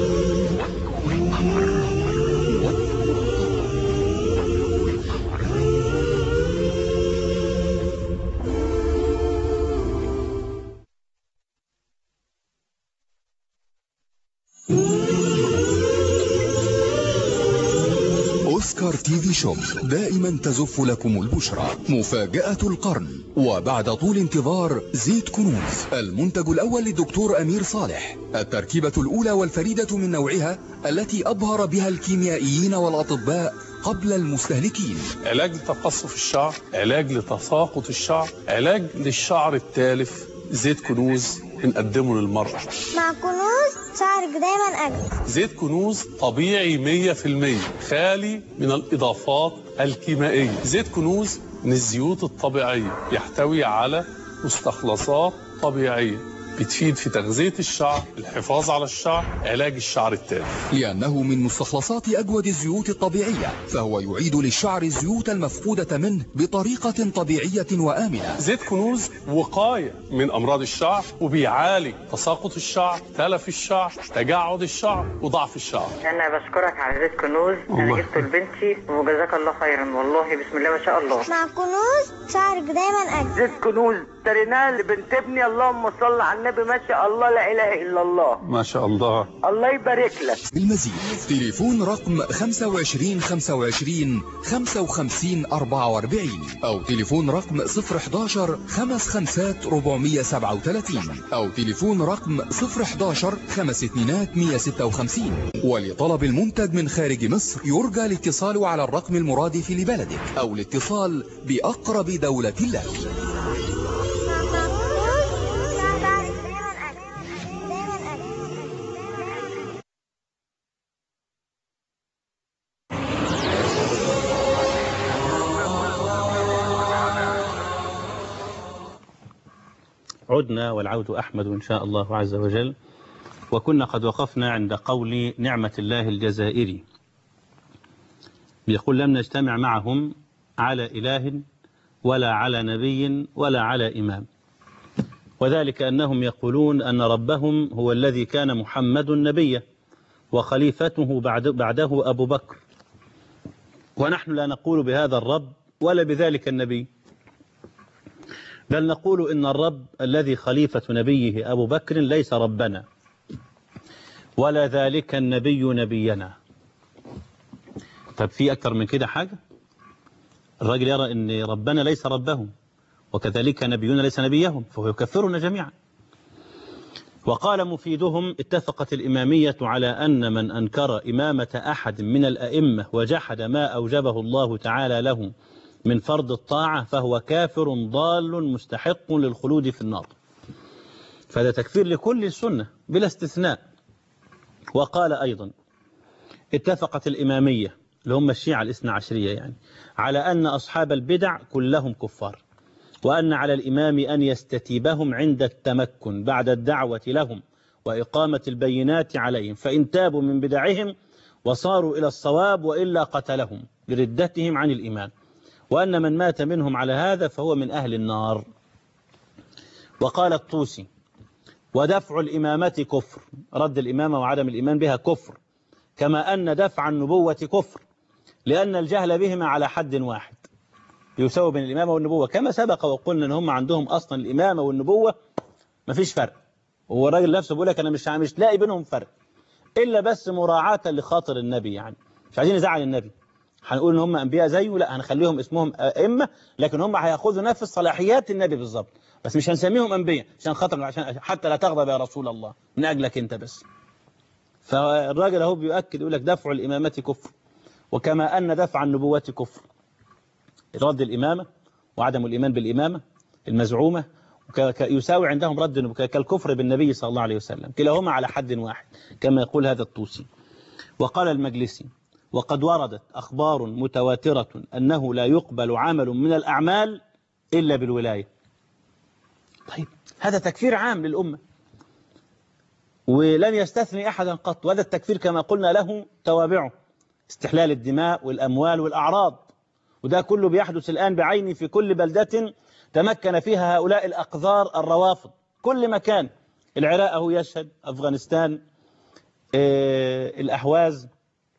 أوسكار تي في شوب دائما تزف لكم البشرى مفاجأة القرن وبعد طول انتظار زيت كنوز المنتج الأول للدكتور أمير صالح التركيبة الأولى والفريدة من نوعها التي أبهر بها الكيميائيين والأطباء قبل المستهلكين علاج لتقصف الشعر علاج لتساقط الشعر علاج للشعر التالف زيت كنوز بنقدمه للمرأة مع كنوز شعرك دايما أجمل زيت كنوز طبيعي 100% خالي من الإضافات الكيميائية زيت كنوز من الزيوت الطبيعية يحتوي على مستخلصات طبيعية بتفيد في تغذية الشعر الحفاظ على الشعر علاج الشعر التالف لأنه من مستخلصات أجود الزيوت الطبيعية فهو يعيد للشعر الزيوت المفقودة منه بطريقة طبيعية وآمنة زيت كنوز وقاية من أمراض الشعر وبيعالج تساقط الشعر تلف الشعر تجعد الشعر وضعف الشعر انا بشكرك على زيت كنوز الله. انا جبته لبنتي وجزاك الله خيرا والله بسم الله ما شاء الله مع كنوز شعرك دايما أجمل زيت كنوز اشتريناها لبنت ابني اللهم صل على النبي ما شاء الله لا اله الا الله ما شاء الله الله يبارك لك المزيد تليفون رقم 25 25 55 44 أو تليفون رقم 011 خمس خمسات 437 أو تليفون رقم 011 خمس اتنينات 156 ولطلب المنتج من خارج مصر يرجى الاتصال على الرقم المرادف لبلدك أو الاتصال بأقرب دولة لك عدنا والعود أحمد إن شاء الله عز وجل وكنا قد وقفنا عند قول نعمة الله الجزائري يقول لم نجتمع معهم على إله ولا على نبي ولا على إمام وذلك أنهم يقولون أن ربهم هو الذي كان محمد نبيا وخليفته بعد بعده أبو بكر ونحن لا نقول بهذا الرب ولا بذلك النبي بل نقول إن الرب الذي خليفة نبيه أبو بكر ليس ربنا ولا ذلك النبي نبينا طب في أكثر من كده حاجة الراجل يرى أن ربنا ليس ربهم وكذلك نبينا ليس نبيهم فهو يكفرنا جميعا وقال مفيدهم اتفقت الإمامية على أن من أنكر إمامة أحد من الأئمة وجحد ما أوجبه الله تعالى له من فرض الطاعة فهو كافر ضال مستحق للخلود في النار فهذا تكفير لكل السنة بلا استثناء وقال أيضا اتفقت الإمامية اللي هم الشيعة الاثنى عشرية يعني على أن أصحاب البدع كلهم كفار وأن على الإمام أن يستتيبهم عند التمكن بعد الدعوة لهم وإقامة البينات عليهم فإن تابوا من بدعهم وصاروا إلى الصواب وإلا قتلهم لردتهم عن الإيمان وأن من مات منهم على هذا فهو من أهل النار وقال الطوسي ودفع الإمامة كفر رد الإمامة وعدم الإيمان بها كفر كما أن دفع النبوة كفر لأن الجهل بهما على حد واحد يساوي بين الإمامة والنبوة كما سبق وقلنا أن هم عندهم أصلا الإمامة والنبوة مفيش فرق هو الراجل نفسه بيقول لك أنا مش مش لاقي بينهم فرق إلا بس مراعاة لخاطر النبي يعني مش عايزين نزعل النبي هنقول ان هم انبياء زيه لا هنخليهم اسمهم ائمه لكن هم هياخذوا نفس صلاحيات النبي بالظبط بس مش هنسميهم انبياء عشان خاطر عشان حتى لا تغضب يا رسول الله من اجلك انت بس فالراجل اهو بيؤكد يقول لك دفع الامامه كفر وكما ان دفع النبوه كفر رد الامامه وعدم الايمان بالامامه المزعومه يساوي عندهم رد كالكفر بالنبي صلى الله عليه وسلم كلاهما على حد واحد كما يقول هذا الطوسي وقال المجلسي وقد وردت أخبار متواترة أنه لا يقبل عمل من الأعمال إلا بالولاية طيب هذا تكفير عام للأمة ولن يستثني أحدا قط وهذا التكفير كما قلنا له توابعه استحلال الدماء والأموال والأعراض وده كله بيحدث الآن بعيني في كل بلدة تمكن فيها هؤلاء الأقذار الروافض كل مكان العراق هو يشهد أفغانستان آه الأحواز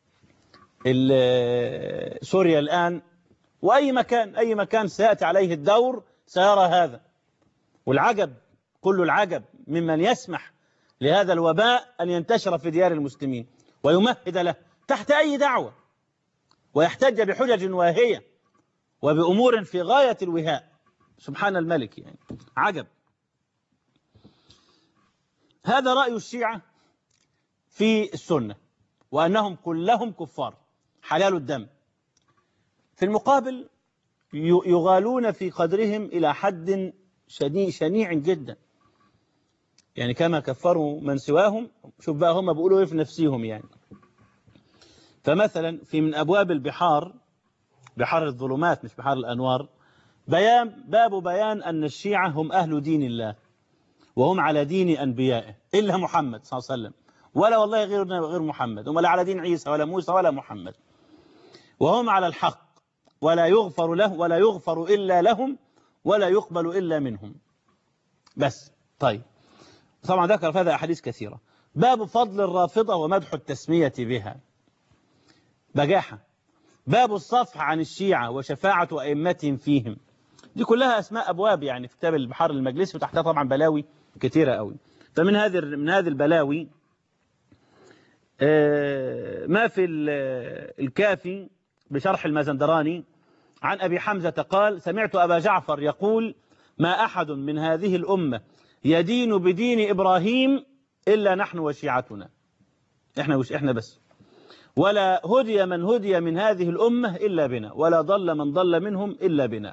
سوريا الآن وأي مكان أي مكان سيأتي عليه الدور سيرى هذا والعجب كل العجب ممن يسمح لهذا الوباء أن ينتشر في ديار المسلمين ويمهد له تحت أي دعوة ويحتج بحجج واهية وبأمور في غاية الوهاء سبحان الملك يعني عجب هذا رأي الشيعة في السنة وأنهم كلهم كفار حلال الدم في المقابل يغالون في قدرهم إلى حد شنيع جدا يعني كما كفروا من سواهم شوف بقى هم بيقولوا ايه في نفسهم يعني فمثلا في من أبواب البحار بحار الظلمات مش بحار الأنوار بيان باب بيان أن الشيعة هم أهل دين الله وهم على دين أنبيائه إلا محمد صلى الله عليه وسلم ولا والله غير غير محمد هم لا على دين عيسى ولا موسى ولا محمد وهم على الحق ولا يغفر له ولا يغفر إلا لهم ولا يقبل إلا منهم بس طيب طبعا ذكر في هذا أحاديث كثيرة باب فضل الرافضة ومدح التسمية بها بجاحة باب الصفح عن الشيعة وشفاعة أئمتهم فيهم دي كلها أسماء أبواب يعني في كتاب البحار المجلسي وتحتها طبعا بلاوي كتيرة قوي فمن هذه من هذه البلاوي آه، ما في ال- الكافي بشرح المازندراني عن أبي حمزة قال سمعت أبا جعفر يقول ما أحد من هذه الأمة يدين بدين إبراهيم إلا نحن وشيعتنا إحنا وش إحنا بس ولا هدي من هدي من هذه الأمة إلا بنا ولا ضل من ضل منهم إلا بنا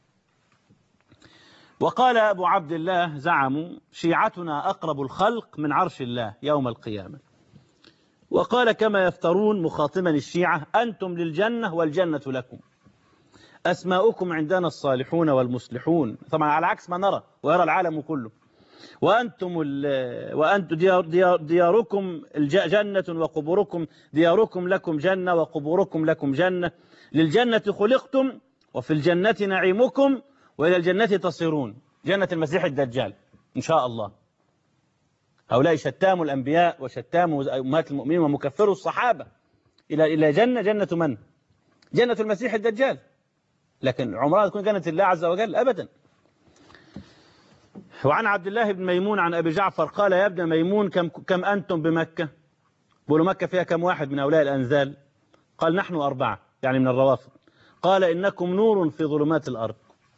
وقال أبو عبد الله زعموا شيعتنا أقرب الخلق من عرش الله يوم القيامة وقال كما يفترون مخاطبا الشيعة أنتم للجنة والجنة لكم أسماؤكم عندنا الصالحون والمصلحون طبعا على عكس ما نرى ويرى العالم كله وأنتم ال- وأنتم ديار ديار دياركم الج- جنة وقبوركم دياركم لكم جنة وقبوركم لكم جنة للجنة خلقتم وفي الجنة نعيمكم وإلى الجنة تصيرون جنة المسيح الدجال إن شاء الله هؤلاء شتام الأنبياء وشتام أمهات المؤمنين ومكفروا الصحابة إلى إلى جنة جنة من؟ جنة المسيح الدجال لكن عمرها تكون جنة الله عز وجل أبدا وعن عبد الله بن ميمون عن أبي جعفر قال يا ابن ميمون كم, كم أنتم بمكة بقولوا مكة فيها كم واحد من هؤلاء الأنزال قال نحن أربعة يعني من الروافض قال إنكم نور في ظلمات الأرض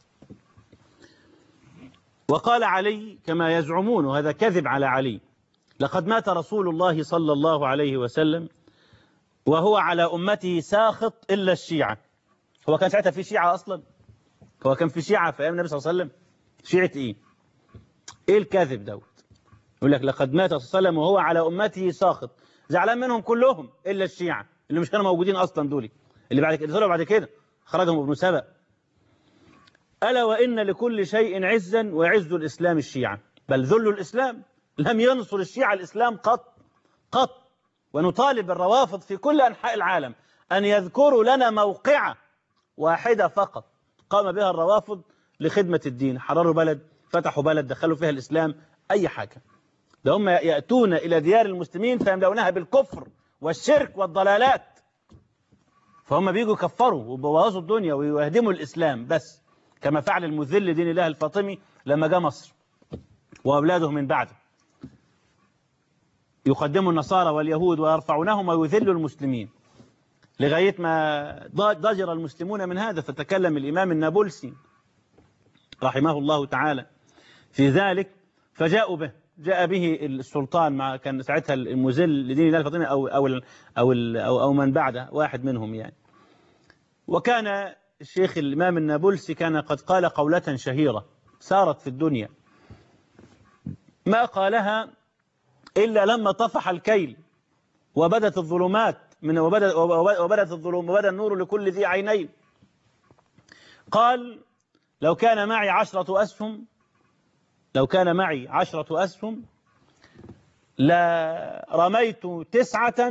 وقال علي كما يزعمون وهذا كذب على علي لقد مات رسول الله صلى الله عليه وسلم وهو على أمته ساخط إلا الشيعة هو كان ساعتها في شيعة أصلا هو كان في شيعة في أيام النبي صلى الله عليه وسلم شيعة إيه إيه الكاذب دوت يقول لك لقد مات صلى الله عليه وسلم وهو على أمته ساخط زعلان منهم كلهم إلا الشيعة اللي مش كانوا موجودين أصلا دول اللي بعد كده طلعوا بعد كده خرجهم ابن سبأ ألا وإن لكل شيء عزا وعز الإسلام الشيعة بل ذل الإسلام لم ينصر الشيعة الإسلام قط قط ونطالب الروافض في كل أنحاء العالم أن يذكروا لنا موقعة واحدة فقط قام بها الروافض لخدمة الدين حرروا بلد فتحوا بلد دخلوا فيها الإسلام أي حاجة ده هم يأتون إلى ديار المسلمين فيملؤونها بالكفر والشرك والضلالات فهم بيجوا يكفروا وبوظوا الدنيا ويهدموا الإسلام بس كما فعل المذل دين الله الفاطمي لما جاء مصر وأولاده من بعده يقدموا النصارى واليهود ويرفعونهم ويذلوا المسلمين لغاية ما ضجر المسلمون من هذا فتكلم الإمام النابلسي رحمه الله تعالى في ذلك فجاءوا به جاء به السلطان مع كان ساعتها المذل لدين الله الفاطمي أو أو أو أو, أو من بعده واحد منهم يعني وكان الشيخ الإمام النابلسي كان قد قال قولة شهيرة سارت في الدنيا ما قالها إلا لما طفح الكيل وبدت الظلمات من وبدت, وبدت الظلم وبدا النور لكل ذي عينين قال لو كان معي عشرة أسهم لو كان معي عشرة أسهم لرميت تسعة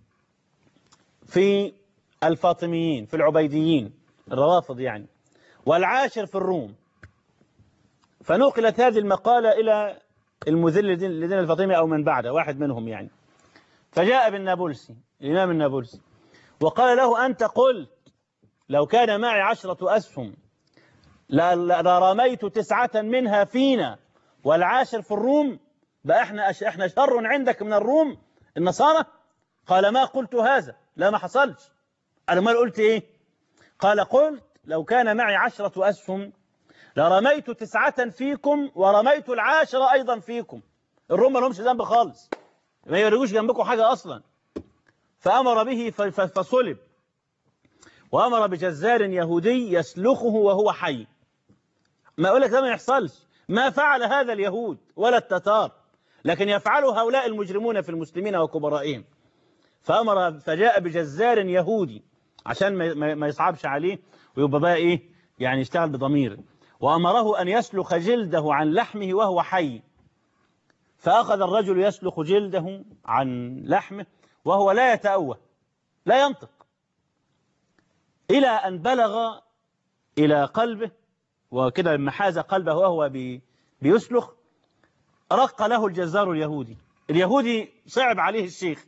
في الفاطميين في العبيديين الروافض يعني والعاشر في الروم فنقلت هذه المقالة إلى المذل لدين الفاطمي أو من بعده واحد منهم يعني فجاء بالنابلسي الإمام النابلسي وقال له أنت قلت لو كان معي عشرة أسهم لرميت تسعة منها فينا والعاشر في الروم بقى احنا احنا شر عندك من الروم النصارى قال ما قلت هذا لا ما حصلش أنا ما قلت إيه قال قلت لو كان معي عشرة أسهم لرميت تسعة فيكم ورميت العاشر أيضا فيكم الروم ما لهمش ذنب خالص ما يرجوش جنبكم حاجة أصلا فأمر به فصلب وأمر بجزار يهودي يسلخه وهو حي ما أقول لك ده ما يحصلش ما فعل هذا اليهود ولا التتار لكن يفعله هؤلاء المجرمون في المسلمين وكبرائهم فأمر فجاء بجزار يهودي عشان ما يصعبش عليه ويبقى بقى إيه يعني يشتغل بضمير وأمره أن يسلخ جلده عن لحمه وهو حي فأخذ الرجل يسلخ جلده عن لحمه وهو لا يتأوه لا ينطق إلى أن بلغ إلى قلبه وكده لما حاز قلبه وهو بيسلخ رق له الجزار اليهودي اليهودي صعب عليه الشيخ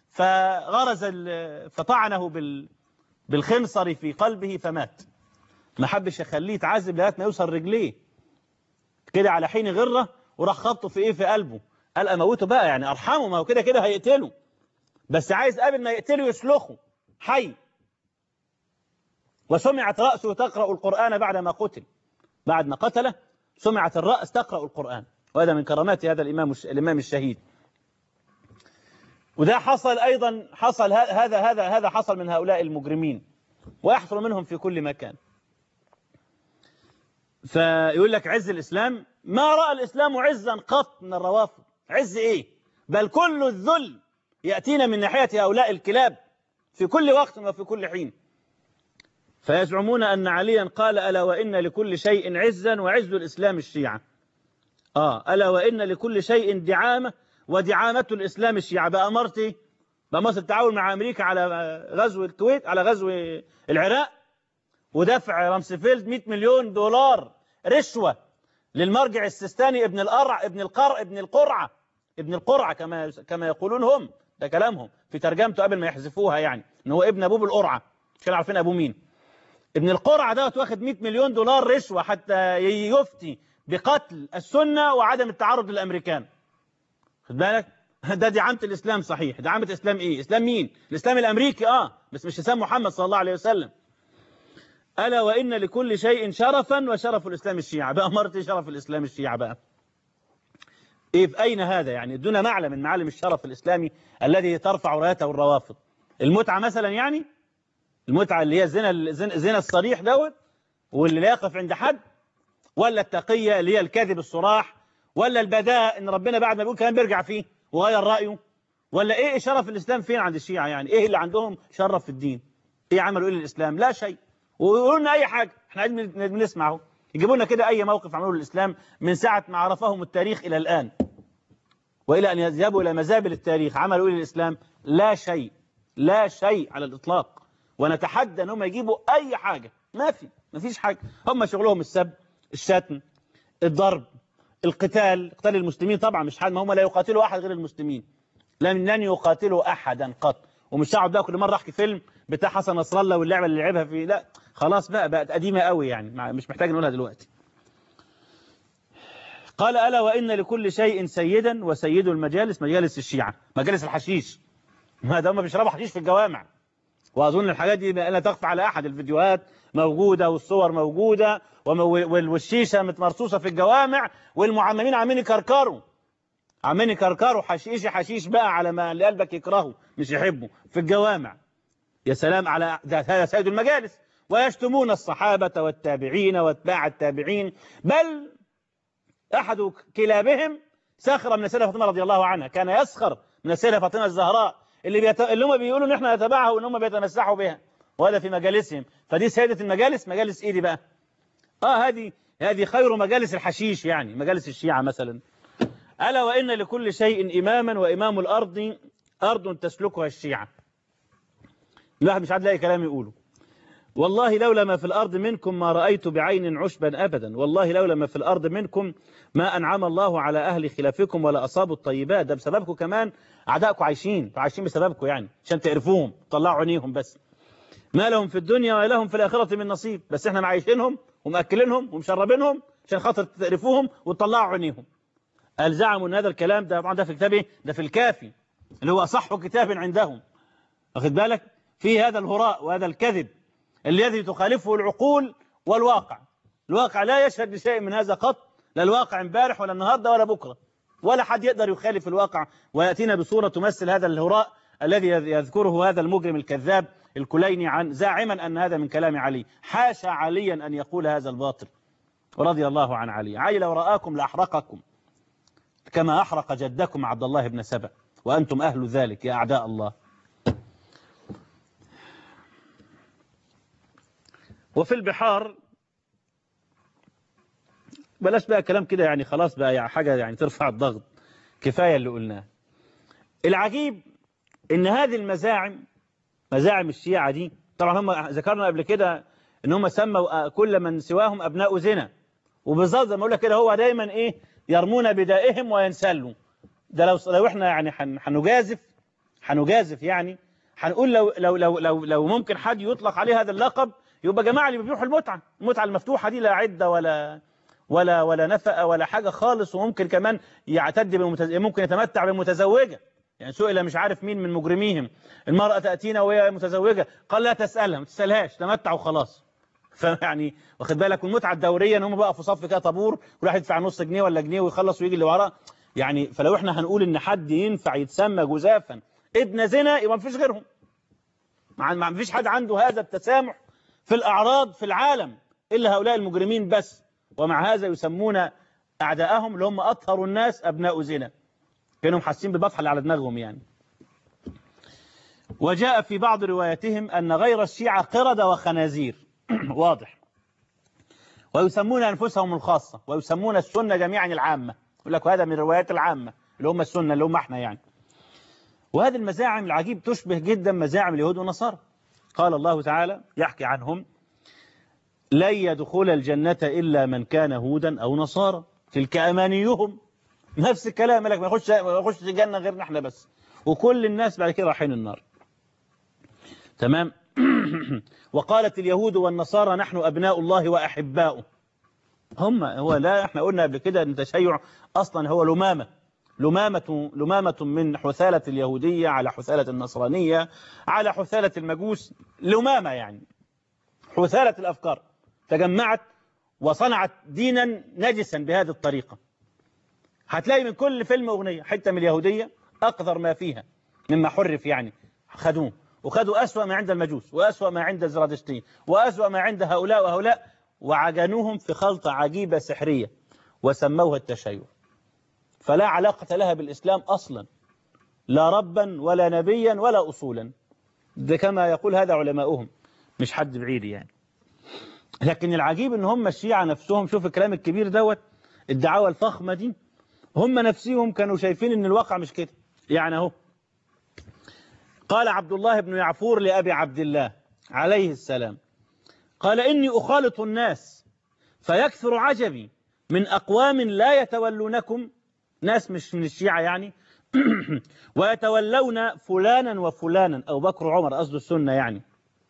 فغرز فطعنه بالخنصر في قلبه فمات ما حبش يخليه يتعذب لغايه ما يوصل رجليه كده على حين غره وراح خبطه في ايه في قلبه قال اموته بقى يعني ارحمه ما هو كده كده هيقتله بس عايز قبل ما يقتله يسلخه حي وسمعت رأسه تقرأ القرآن بعد ما قتل بعد ما قتله سمعت الرأس تقرأ القرآن وهذا من كرامات هذا الإمام الإمام الشهيد وده حصل أيضا حصل هذا هذا هذا حصل من هؤلاء المجرمين ويحصل منهم في كل مكان فيقول لك عز الإسلام ما رأى الإسلام عزا قط من الروافض عز إيه بل كل الذل يأتينا من ناحية هؤلاء الكلاب في كل وقت وفي كل حين فيزعمون أن عليا قال ألا وإن لكل شيء عزا وعز الإسلام الشيعة آه ألا وإن لكل شيء دعامة ودعامة الإسلام الشيعة بأمرتي بمصر التعاون مع أمريكا على غزو الكويت على غزو العراق ودفع رمسفيلد 100 مليون دولار رشوة للمرجع السيستاني ابن القرع ابن القرع ابن القرعة ابن القرعة كما كما يقولون هم ده كلامهم في ترجمته قبل ما يحذفوها يعني ان هو ابن ابوه بالقرعة مش كانوا عارفين ابوه مين ابن القرعة ده واخد 100 مليون دولار رشوة حتى يفتي بقتل السنة وعدم التعرض للأمريكان خد بالك ده دعامة الإسلام صحيح دعامة إسلام إيه إسلام مين الإسلام الأمريكي آه بس مش إسلام محمد صلى الله عليه وسلم ألا وإن لكل شيء شرفا وشرف الإسلام الشيعة بقى مرتي شرف الإسلام الشيعة بقى إيه في أين هذا يعني دون معلم من معالم الشرف الإسلامي الذي ترفع رايته الروافض المتعة مثلا يعني المتعة اللي هي الزنا الزنا الصريح دوت واللي لا يقف عند حد ولا التقية اللي هي الكذب الصراح ولا البداء ان ربنا بعد ما بيقول كلام بيرجع فيه وغير رأيه ولا ايه شرف الاسلام فين عند الشيعة يعني ايه اللي عندهم شرف في الدين ايه عملوا ايه للاسلام لا شيء ويقولوا لنا اي حاجة احنا عايزين بنسمع اهو يجيبوا لنا كده اي موقف عملوه للاسلام من ساعة ما عرفهم التاريخ الى الان والى ان يذهبوا الى مزابل التاريخ عملوا ايه للاسلام لا شيء لا شيء على الاطلاق ونتحدى ان هم يجيبوا اي حاجة ما في ما فيش حاجة هم شغلهم السب الشتم الضرب القتال قتال المسلمين طبعا مش حد ما هم لا يقاتلوا احد غير المسلمين لن لن يقاتلوا احدا قط ومش هقعد بقى كل مره احكي فيلم بتاع حسن نصر الله واللعبه اللي لعبها فيه لا خلاص بقى بقت قديمه قوي يعني مش محتاج نقولها دلوقتي قال الا وان لكل شيء سيدا وسيد المجالس مجالس الشيعه مجالس الحشيش ما ده هم بيشربوا حشيش في الجوامع واظن الحاجات دي لا تخفى على احد الفيديوهات موجوده والصور موجوده والشيشه متمرصوصه في الجوامع والمعممين عاملين يكركروا عاملين يكركروا حشيش حشيش بقى على ما اللي قلبك يكرهه مش يحبه في الجوامع يا سلام على هذا سيد المجالس ويشتمون الصحابة والتابعين واتباع التابعين بل أحد كلابهم سخر من السيدة فاطمة رضي الله عنها كان يسخر من السيدة فاطمة الزهراء اللي, بيت... اللي هم بيقولوا ان احنا نتبعها وان هم بيتمسحوا بها وهذا في مجالسهم فدي سيدة المجالس مجالس ايه دي بقى اه هذه هذه خير مجالس الحشيش يعني مجالس الشيعة مثلا ألا وإن لكل شيء إماما وإمام الأرض أرض تسلكها الشيعة الواحد مش عاد لاقي كلام يقوله والله لولا ما في الأرض منكم ما رأيت بعين عشبا أبدا والله لولا ما في الأرض منكم ما أنعم الله على أهل خلافكم ولا أصابوا الطيبات ده بسببكم كمان أعدائكم عايشين عايشين بسببكم يعني عشان تعرفوهم طلعوا عينيهم بس ما لهم في الدنيا ولهم في الآخرة من نصيب بس احنا معايشينهم ومأكلينهم ومشربينهم عشان خاطر تعرفوهم وتطلعوا عينيهم قال زعموا ان هذا الكلام ده طبعا ده في كتابه ده في الكافي اللي هو أصح كتاب عندهم واخد بالك في هذا الهراء وهذا الكذب الذي تخالفه العقول والواقع الواقع لا يشهد لشيء من هذا قط لا الواقع امبارح ولا النهارده ولا بكره ولا حد يقدر يخالف الواقع ويأتينا بصورة تمثل هذا الهراء الذي يذكره هذا المجرم الكذاب الكليني عن زاعما أن هذا من كلام علي حاشا عليا أن يقول هذا الباطل رضي الله عن علي علي لو رآكم لأحرقكم كما أحرق جدكم عبد الله بن سبأ وأنتم أهل ذلك يا أعداء الله وفي البحار بلاش بقى كلام كده يعني خلاص بقى يعني حاجة يعني ترفع الضغط كفاية اللي قلناه العجيب ان هذه المزاعم مزاعم الشيعة دي طبعا هم ذكرنا قبل كده ان هم سموا كل من سواهم ابناء زنا وبالظبط زي ما اقول لك كده هو دايما ايه يرمون بدائهم وينسلوا ده لو لو احنا يعني هنجازف هنجازف يعني هنقول لو لو لو لو لو ممكن حد يطلق عليه هذا اللقب يبقى جماعة اللي بيبيعوا المتعة المتعة المفتوحة دي لا عدة ولا ولا ولا نفقة ولا حاجة خالص وممكن كمان يعتد بالمتز... ممكن يتمتع بالمتزوجة يعني سئل مش عارف مين من مجرميهم المرأة تأتينا وهي متزوجة قال لا تسألها ما تسألهاش تمتع وخلاص فيعني واخد بالك المتعة الدورية ان هم بقى في صف كده طابور كل واحد يدفع نص جنيه ولا جنيه ويخلص ويجي اللي وراه يعني فلو احنا هنقول ان حد ينفع يتسمى جزافا ابن زنا يبقى مفيش غيرهم ما فيش حد عنده هذا التسامح في الأعراض في العالم إلا هؤلاء المجرمين بس ومع هذا يسمون أعداءهم اللي هم أطهر الناس أبناء زنا كانوا حاسين بالبطحة اللي على دماغهم يعني وجاء في بعض رواياتهم أن غير الشيعة قردة وخنازير واضح ويسمون أنفسهم الخاصة ويسمون السنة جميعا العامة يقول لك هذا من الروايات العامة اللي هم السنة اللي هم احنا يعني وهذه المزاعم العجيب تشبه جدا مزاعم اليهود والنصارى قال الله تعالى يحكي عنهم لن يدخل الجنة إلا من كان هودا أو نصارى تلك أمانيهم نفس الكلام لك ما يخش ما يخش الجنة غيرنا احنا بس وكل الناس بعد كده رايحين النار تمام وقالت اليهود والنصارى نحن أبناء الله وأحباؤه هم هو لا احنا قلنا قبل كده ان التشيع اصلا هو لمامه لمامة لمامة من حثالة اليهودية على حثالة النصرانية على حثالة المجوس لمامة يعني حثالة الأفكار تجمعت وصنعت دينا نجسا بهذه الطريقة هتلاقي من كل فيلم أغنية حتة من اليهودية أقذر ما فيها مما حرف يعني خدوه وخدوا أسوأ ما عند المجوس وأسوأ ما عند الزرادشتين وأسوأ ما عند هؤلاء وهؤلاء وعجنوهم في خلطة عجيبة سحرية وسموها التشيع فلا علاقة لها بالإسلام أصلا لا ربا ولا نبيا ولا أصولا ده كما يقول هذا علماؤهم مش حد بعيد يعني لكن العجيب ان هم الشيعة نفسهم شوف الكلام الكبير دوت الدعاوى الفخمة دي هم نفسهم كانوا شايفين ان الواقع مش كده يعني اهو قال عبد الله بن يعفور لأبي عبد الله عليه السلام قال إني أخالط الناس فيكثر عجبي من أقوام لا يتولونكم ناس مش من الشيعة يعني ويتولون فلانا وفلانا أو بكر وعمر قصد السنة يعني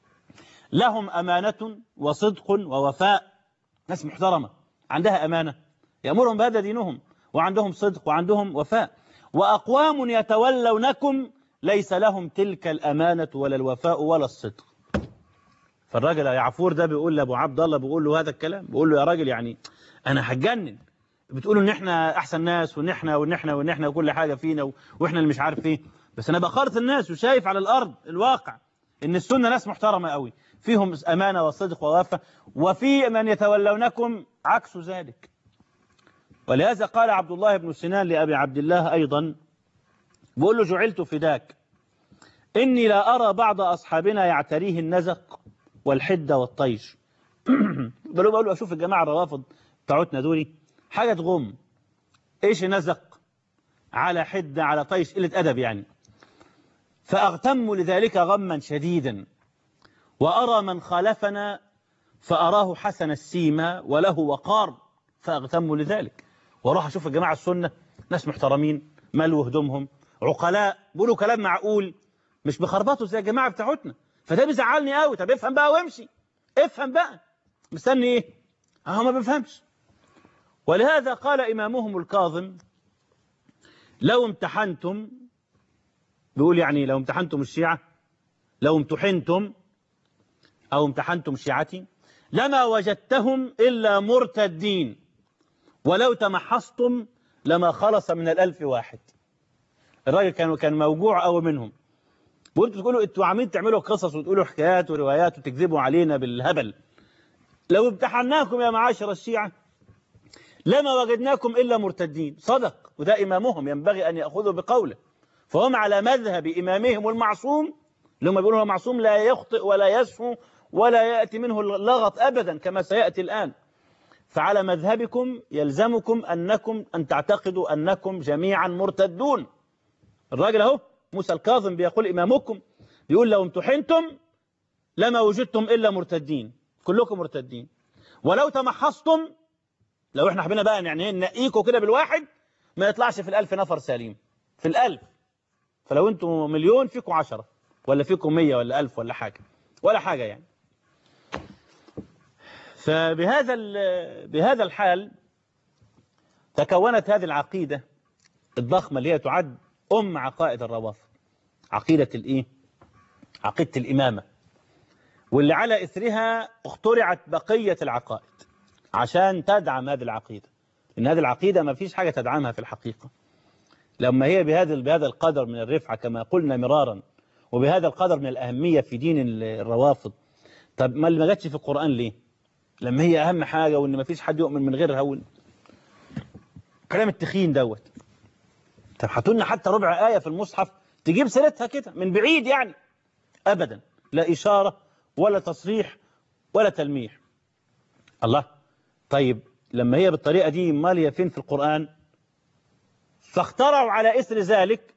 لهم أمانة وصدق ووفاء ناس محترمة عندها أمانة يأمرهم بهذا دينهم وعندهم صدق وعندهم وفاء وأقوام يتولونكم ليس لهم تلك الأمانة ولا الوفاء ولا الصدق فالراجل يعفور ده بيقول لأبو عبد الله بيقول له هذا الكلام بيقول له يا راجل يعني أنا هتجنن بتقولوا ان احنا احسن ناس وان احنا وان احنا وان احنا وكل حاجة فينا واحنا اللي مش عارف ايه بس انا بخارط الناس وشايف على الارض الواقع ان السنة ناس محترمة قوي فيهم امانة وصدق ووفاء وفي من يتولونكم عكس ذلك ولهذا قال عبد الله بن سنان لأبي عبد الله أيضا بيقول له جعلت فداك إني لا أرى بعض أصحابنا يعتريه النزق والحدة والطيش بقول له أشوف الجماعة الروافض بتاعتنا دولي حاجة تغم إيش نزق على حدة على طيش قلة أدب يعني فأغتم لذلك غما شديدا وأرى من خالفنا فأراه حسن السيمة وله وقار فأغتم لذلك واروح أشوف الجماعة السنة ناس محترمين مالوا هدومهم عقلاء بيقولوا كلام معقول مش بخربطوا زي الجماعة بتاعتنا فده بيزعلني قوي طب افهم بقى وامشي افهم بقى مستني ايه اهو ما بفهمش ولهذا قال إمامهم الكاظم لو امتحنتم بيقول يعني لو امتحنتم الشيعة لو امتحنتم أو امتحنتم شيعتي لما وجدتهم إلا مرتدين ولو تمحصتم لما خلص من الألف واحد الراجل كان كان موجوع قوي منهم وانتوا تقولوا انتوا عاملين تعملوا قصص وتقولوا حكايات وروايات وتكذبوا علينا بالهبل لو امتحناكم يا معاشر الشيعة لما وجدناكم إلا مرتدين صدق وده إمامهم ينبغي أن يأخذوا بقوله فهم على مذهب إمامهم المعصوم اللي هم بيقولوا هو معصوم لا يخطئ ولا يسهو ولا يأتي منه اللغط أبدا كما سيأتي الآن فعلى مذهبكم يلزمكم أنكم أن تعتقدوا أنكم جميعا مرتدون الراجل اهو موسى الكاظم بيقول إمامكم بيقول لو امتحنتم لما وجدتم إلا مرتدين كلكم مرتدين ولو تمحصتم لو احنا حبينا بقى يعني نقيكوا كده بالواحد ما يطلعش في الألف نفر سليم في الألف فلو انتم مليون فيكم عشرة ولا فيكم مية ولا ألف ولا حاجة ولا حاجة يعني فبهذا ال- بهذا الحال تكونت هذه العقيدة الضخمة اللي هي تعد أم عقائد الروافض عقيدة الإيه؟ عقيدة الإمامة واللي على إثرها اخترعت بقية العقائد عشان تدعم هذه العقيدة إن هذه العقيدة ما فيش حاجة تدعمها في الحقيقة لما هي بهذا بهذا القدر من الرفعة كما قلنا مرارا وبهذا القدر من الأهمية في دين الروافض طب ما اللي ما جاتش في القرآن ليه لما هي أهم حاجة وإن ما فيش حد يؤمن من غيرها هون كلام التخين دوت طب هاتوا لنا حتى ربع آية في المصحف تجيب سيرتها كده من بعيد يعني أبدا لا إشارة ولا تصريح ولا تلميح الله طيب لما هي بالطريقة دي امال هي فين في القرآن فاخترعوا على إثر ذلك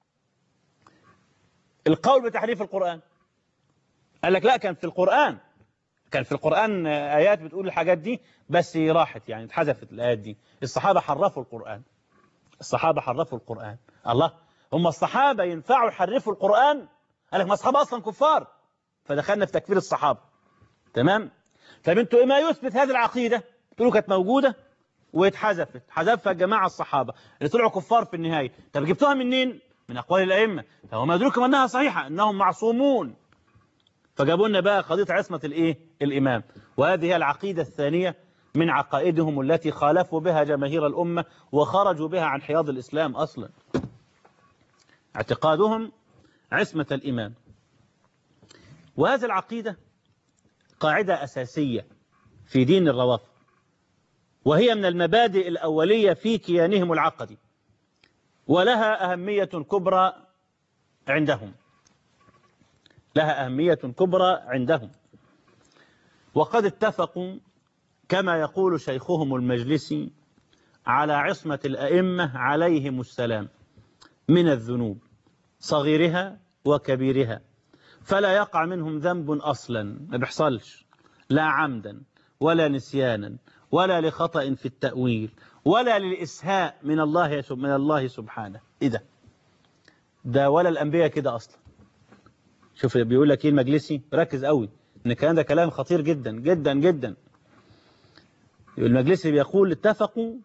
القول بتحريف القرآن قال لك لا كان في القرآن كان في القرآن آيات بتقول الحاجات دي بس راحت يعني اتحذفت الآيات دي الصحابة حرفوا القرآن الصحابة حرفوا القرآن الله هم الصحابة ينفعوا يحرفوا القرآن قال لك ما الصحابة أصلا كفار فدخلنا في تكفير الصحابة تمام طب انتوا إيه ما يثبت هذه العقيدة تقولوا كانت موجودة واتحذفت حذفها جماعة الصحابة اللي طلعوا كفار في النهاية طب جبتوها منين من أقوال الأئمة فهو ما يدركم أنها صحيحة أنهم معصومون فجابوا لنا بقى قضية عصمة الإيه الإمام وهذه هي العقيدة الثانية من عقائدهم التي خالفوا بها جماهير الأمة وخرجوا بها عن حياض الإسلام أصلا اعتقادهم عصمة الإمام وهذه العقيدة قاعدة أساسية في دين الروافض وهي من المبادئ الأولية في كيانهم العقدي ولها أهمية كبرى عندهم لها أهمية كبرى عندهم وقد اتفقوا كما يقول شيخهم المجلسي على عصمة الأئمة عليهم السلام من الذنوب صغيرها وكبيرها فلا يقع منهم ذنب أصلا ما بيحصلش لا عمدا ولا نسيانا ولا لخطأ في التأويل ولا للإسهاء من الله من الله سبحانه إيه ده ده ولا الأنبياء كده أصلا شوف بيقول لك إيه المجلسي ركز قوي إن الكلام ده كلام خطير جدا جدا جدا المجلسي بيقول اتفقوا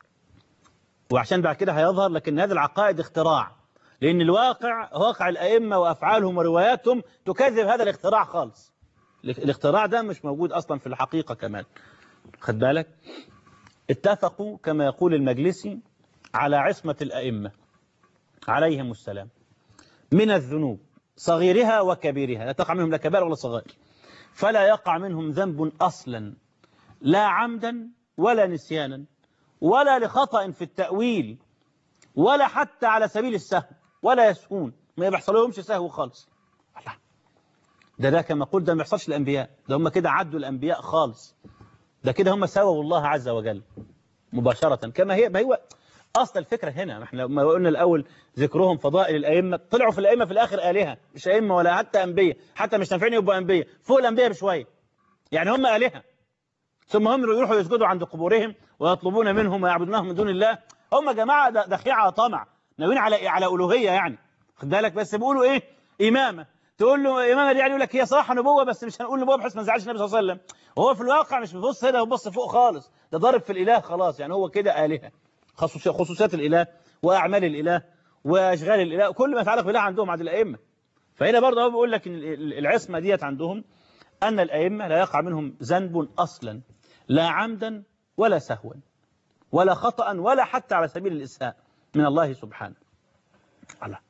وعشان بعد كده هيظهر لكن هذه العقائد اختراع لأن الواقع واقع الأئمة وأفعالهم ورواياتهم تكذب هذا الاختراع خالص الاختراع ده مش موجود أصلا في الحقيقة كمان خد بالك اتفقوا كما يقول المجلسي على عصمة الأئمة عليهم السلام من الذنوب صغيرها وكبيرها لا تقع منهم لا كبائر ولا صغائر فلا يقع منهم ذنب أصلا لا عمدا ولا نسيانا ولا لخطأ في التأويل ولا حتى على سبيل السهو ولا يسهون ما بيحصل لهمش سهو خالص الله ده ده كما قلت ده ما بيحصلش الأنبياء ده هم كده عدوا الأنبياء خالص ده كده هم سووا الله عز وجل مباشرة كما هي ما هو أصل الفكرة هنا احنا ما قلنا الأول ذكرهم فضائل الأئمة طلعوا في الأئمة في الآخر آلهة مش أئمة ولا حتى أنبياء حتى مش نافعين يبقوا أنبياء فوق الأنبياء بشوية يعني هم آلهة ثم هم يروحوا يسجدوا عند قبورهم ويطلبون منهم ويعبدونهم من دون الله هم جماعة دخيعة طمع ناويين على على ألوهية يعني خد بالك بس بيقولوا إيه إمامة تقول له إمامة دي يعني يقول لك هي صراحة نبوة بس مش هنقول نبوة بحيث ما نزعلش النبي صلى الله عليه وسلم وهو في الواقع مش بيبص هنا وبص فوق خالص ده ضارب في الإله خلاص يعني هو كده آلهة خصوصيات الإله وأعمال الإله وأشغال الإله كل ما يتعلق بالله عندهم عند الأئمة فهنا برضه هو بيقول لك إن العصمة ديت عندهم أن الأئمة لا يقع منهم ذنب أصلا لا عمدا ولا سهوا ولا خطأ ولا حتى على سبيل الإساءة من الله سبحانه الله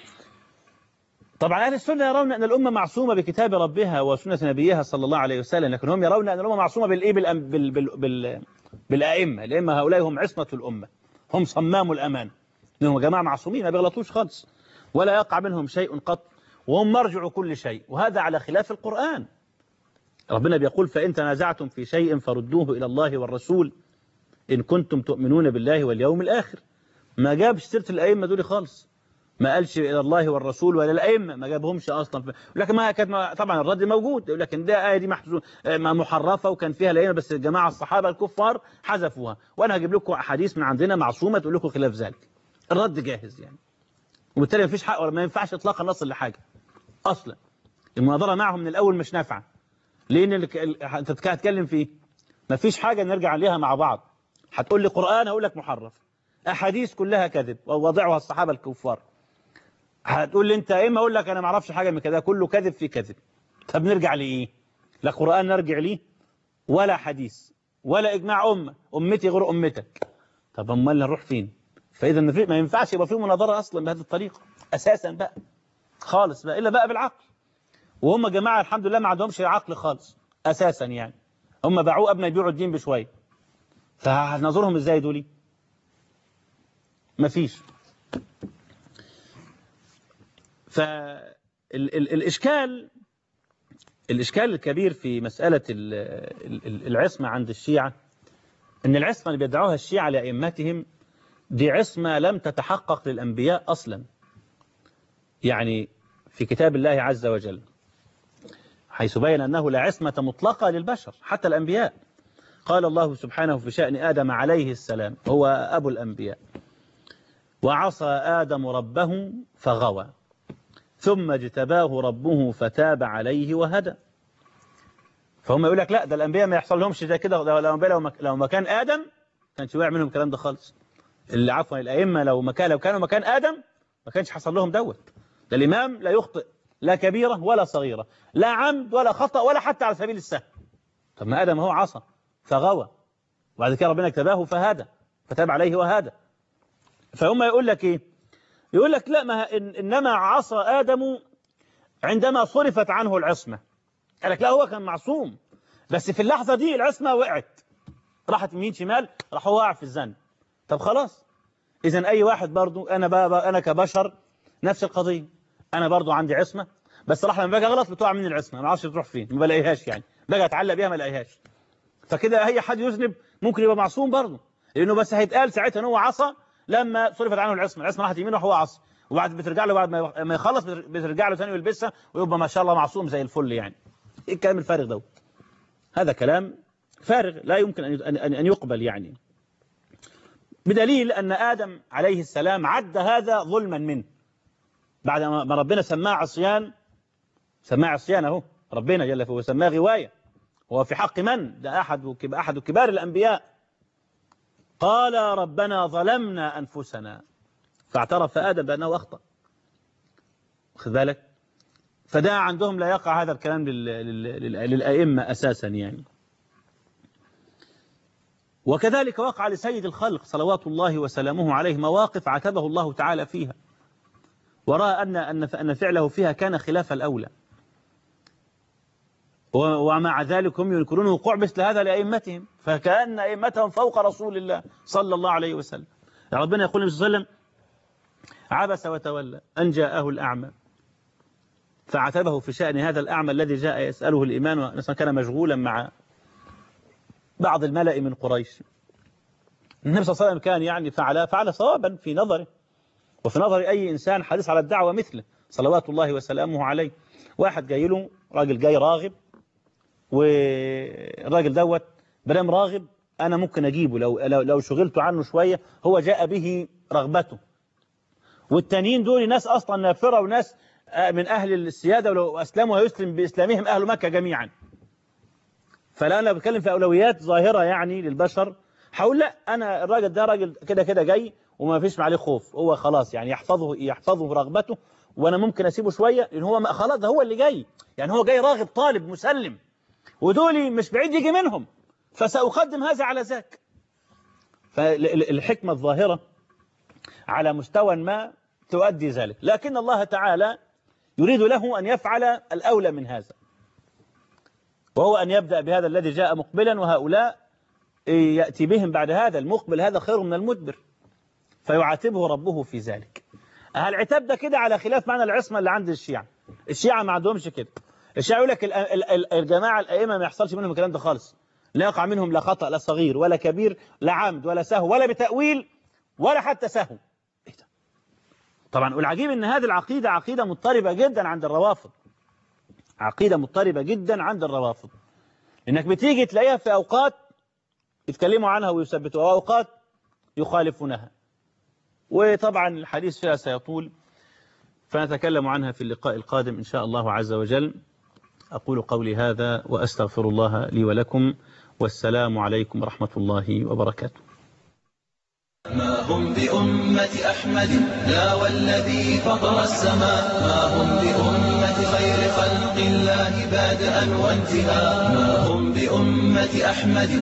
طبعا أهل السنة يرون أن الأمة معصومة بكتاب ربها وسنة نبيها صلى الله عليه وسلم لكن هم يرون أن الأمة معصومة بالإيه بال... بال... بال... بال... بالأئمة الأئمة هؤلاء هم عصمة الأمة هم صمام الأمان إنهم جماعة معصومين ما بيغلطوش خالص ولا يقع منهم شيء قط وهم مرجع كل شيء وهذا على خلاف القرآن ربنا بيقول فإن تنازعتم في شيء فردوه إلى الله والرسول إن كنتم تؤمنون بالله واليوم الآخر ما جابش سيرة الأئمة دول خالص ما قالش إلى الله والرسول ولا الأئمة ما جابهمش أصلا لكن ما كانت طبعا الرد موجود لكن ده آية دي محزو محرفة وكان فيها الأئمة بس الجماعة الصحابة الكفار حذفوها وأنا هجيب لكم أحاديث من عندنا معصومة تقول لكم خلاف ذلك الرد جاهز يعني وبالتالي ما فيش حق ولا ما ينفعش إطلاقا نصل لحاجة أصلا المناظرة معهم من الأول مش نافعة لأن انت هتتكلم فيه مفيش حاجة نرجع عليها مع بعض هتقول لي قرآن هقول لك محرف أحاديث كلها كذب ووضعها الصحابة الكفار هتقول لي أنت إيه ما أقول لك أنا ما أعرفش حاجة من كذا كله كذب في كذب طب نرجع لإيه لا قرآن نرجع ليه ولا حديث ولا إجماع أمة أمتي غير أمتك طب أمال نروح فين فإذا ما ينفعش يبقى في مناظرة أصلا بهذه الطريقة أساسا بقى خالص بقى إلا بقى بالعقل وهم جماعة الحمد لله ما عندهمش عقل خالص أساسا يعني هم باعوه قبل ما يبيعوا الدين بشوية فهنظرهم إزاي دولي مفيش فالإشكال الإشكال الكبير في مسألة العصمة عند الشيعة أن العصمة اللي بيدعوها الشيعة لأئمتهم دي عصمة لم تتحقق للأنبياء أصلا يعني في كتاب الله عز وجل حيث بين أنه لا عصمة مطلقة للبشر حتى الأنبياء قال الله سبحانه في شأن آدم عليه السلام هو أبو الأنبياء وعصى آدم ربه فغوى ثم اجتباه ربه فتاب عليه وهدى فهم يقول لك لا ده الأنبياء ما يحصل لهمش زي كده لو الأنبياء لو, مك... لو مكان آدم كانش وقع منهم الكلام ده خالص اللي عفوا الأئمة لو مكان لو كانوا مكان آدم ما كانش حصل لهم دوت ده الإمام لا يخطئ لا كبيرة ولا صغيرة لا عمد ولا خطأ ولا حتى على سبيل السهو طب ما آدم هو عصى فغوى وبعد كده ربنا اكتباه فهدى فتاب عليه وهدى فهم يقول لك ايه يقول لك لا ما إن انما عصى ادم عندما صرفت عنه العصمه قال لك لا هو كان معصوم بس في اللحظه دي العصمه وقعت راحت يمين شمال راح هو واقع في الذنب طب خلاص اذا اي واحد برضو انا بقى انا كبشر نفس القضيه انا برضو عندي عصمه بس راح لما باجي اغلط بتقع مني العصمه ما اعرفش تروح فين ما بلاقيهاش يعني باجي اتعلق بيها ما الاقيهاش فكده اي حد يذنب ممكن يبقى معصوم برضه لانه بس هيتقال ساعتها ان هو عصى لما صرفت عنه العصمه العصمه راحت يمين وهو عصى وبعد بترجع له بعد ما يخلص بترجع له ثاني ويلبسها ويبقى ما شاء الله معصوم زي الفل يعني ايه الكلام الفارغ ده هذا كلام فارغ لا يمكن ان ان يقبل يعني بدليل ان ادم عليه السلام عد هذا ظلما منه بعد ما ربنا سماه عصيان سماه عصيان اهو ربنا جل وعلا سماه غوايه هو في حق من ده أحد أحد كبار الأنبياء قال ربنا ظلمنا أنفسنا فاعترف آدم بأنه أخطأ خذ بالك فده عندهم لا يقع هذا الكلام لل... لل... للأئمة أساسا يعني وكذلك وقع لسيد الخلق صلوات الله وسلامه عليه مواقف عتبه الله تعالى فيها ورأى أن أن أن فعله فيها كان خلاف الأولى ومع ذلك هم ينكرون وقوع مثل هذا لأئمتهم فكأن أئمتهم فوق رسول الله صلى الله عليه وسلم يعني ربنا يقول النبي صلى الله عليه وسلم عبس وتولى أن جاءه الأعمى فعتبه في شأن هذا الأعمى الذي جاء يسأله الإيمان ونسمى كان مشغولا مع بعض الملأ من قريش النبي صلى الله عليه وسلم كان يعني فعل فعل صوابا في نظره وفي نظر أي إنسان حديث على الدعوة مثله صلوات الله وسلامه عليه واحد جاي له راجل جاي راغب والراجل دوت برام راغب أنا ممكن أجيبه لو, لو, لو شغلت عنه شوية هو جاء به رغبته والتانيين دول ناس أصلا نافرة وناس من أهل السيادة ولو أسلموا هيسلم بإسلامهم أهل مكة جميعا فلا أنا بتكلم في أولويات ظاهرة يعني للبشر هقول لا أنا الراجل ده راجل كده كده جاي وما فيش عليه خوف هو خلاص يعني يحفظه يحفظه رغبته وأنا ممكن أسيبه شوية لأن هو خلاص ده هو اللي جاي يعني هو جاي راغب طالب مسلم ودولي مش بعيد يجي منهم فسأقدم هذا على ذاك فالحكمة الظاهرة على مستوى ما تؤدي ذلك لكن الله تعالى يريد له أن يفعل الأولى من هذا وهو أن يبدأ بهذا الذي جاء مقبلا وهؤلاء يأتي بهم بعد هذا المقبل هذا خير من المدبر فيعاتبه ربه في ذلك العتاب ده كده على خلاف معنى العصمة اللي عند الشيعة الشيعة ما عندهمش كده الشيعة يقول لك الجماعة الأئمة ما يحصلش منهم الكلام ده خالص لا يقع منهم لا خطأ لا صغير ولا كبير لا عمد ولا سهو ولا بتأويل ولا حتى سهو إيه ده؟ طبعا والعجيب ان هذه العقيدة عقيدة مضطربة جدا عند الروافض عقيدة مضطربة جدا عند الروافض انك بتيجي تلاقيها في اوقات يتكلموا عنها ويثبتوها واوقات يخالفونها وطبعا الحديث فيها سيطول فنتكلم عنها في اللقاء القادم إن شاء الله عز وجل أقول قولي هذا وأستغفر الله لي ولكم والسلام عليكم ورحمة الله وبركاته ما هم بأمة أحمد لا والذي فطر السماء ما هم بأمة خير خلق الله بادئا وانتهاء ما هم بأمة أحمد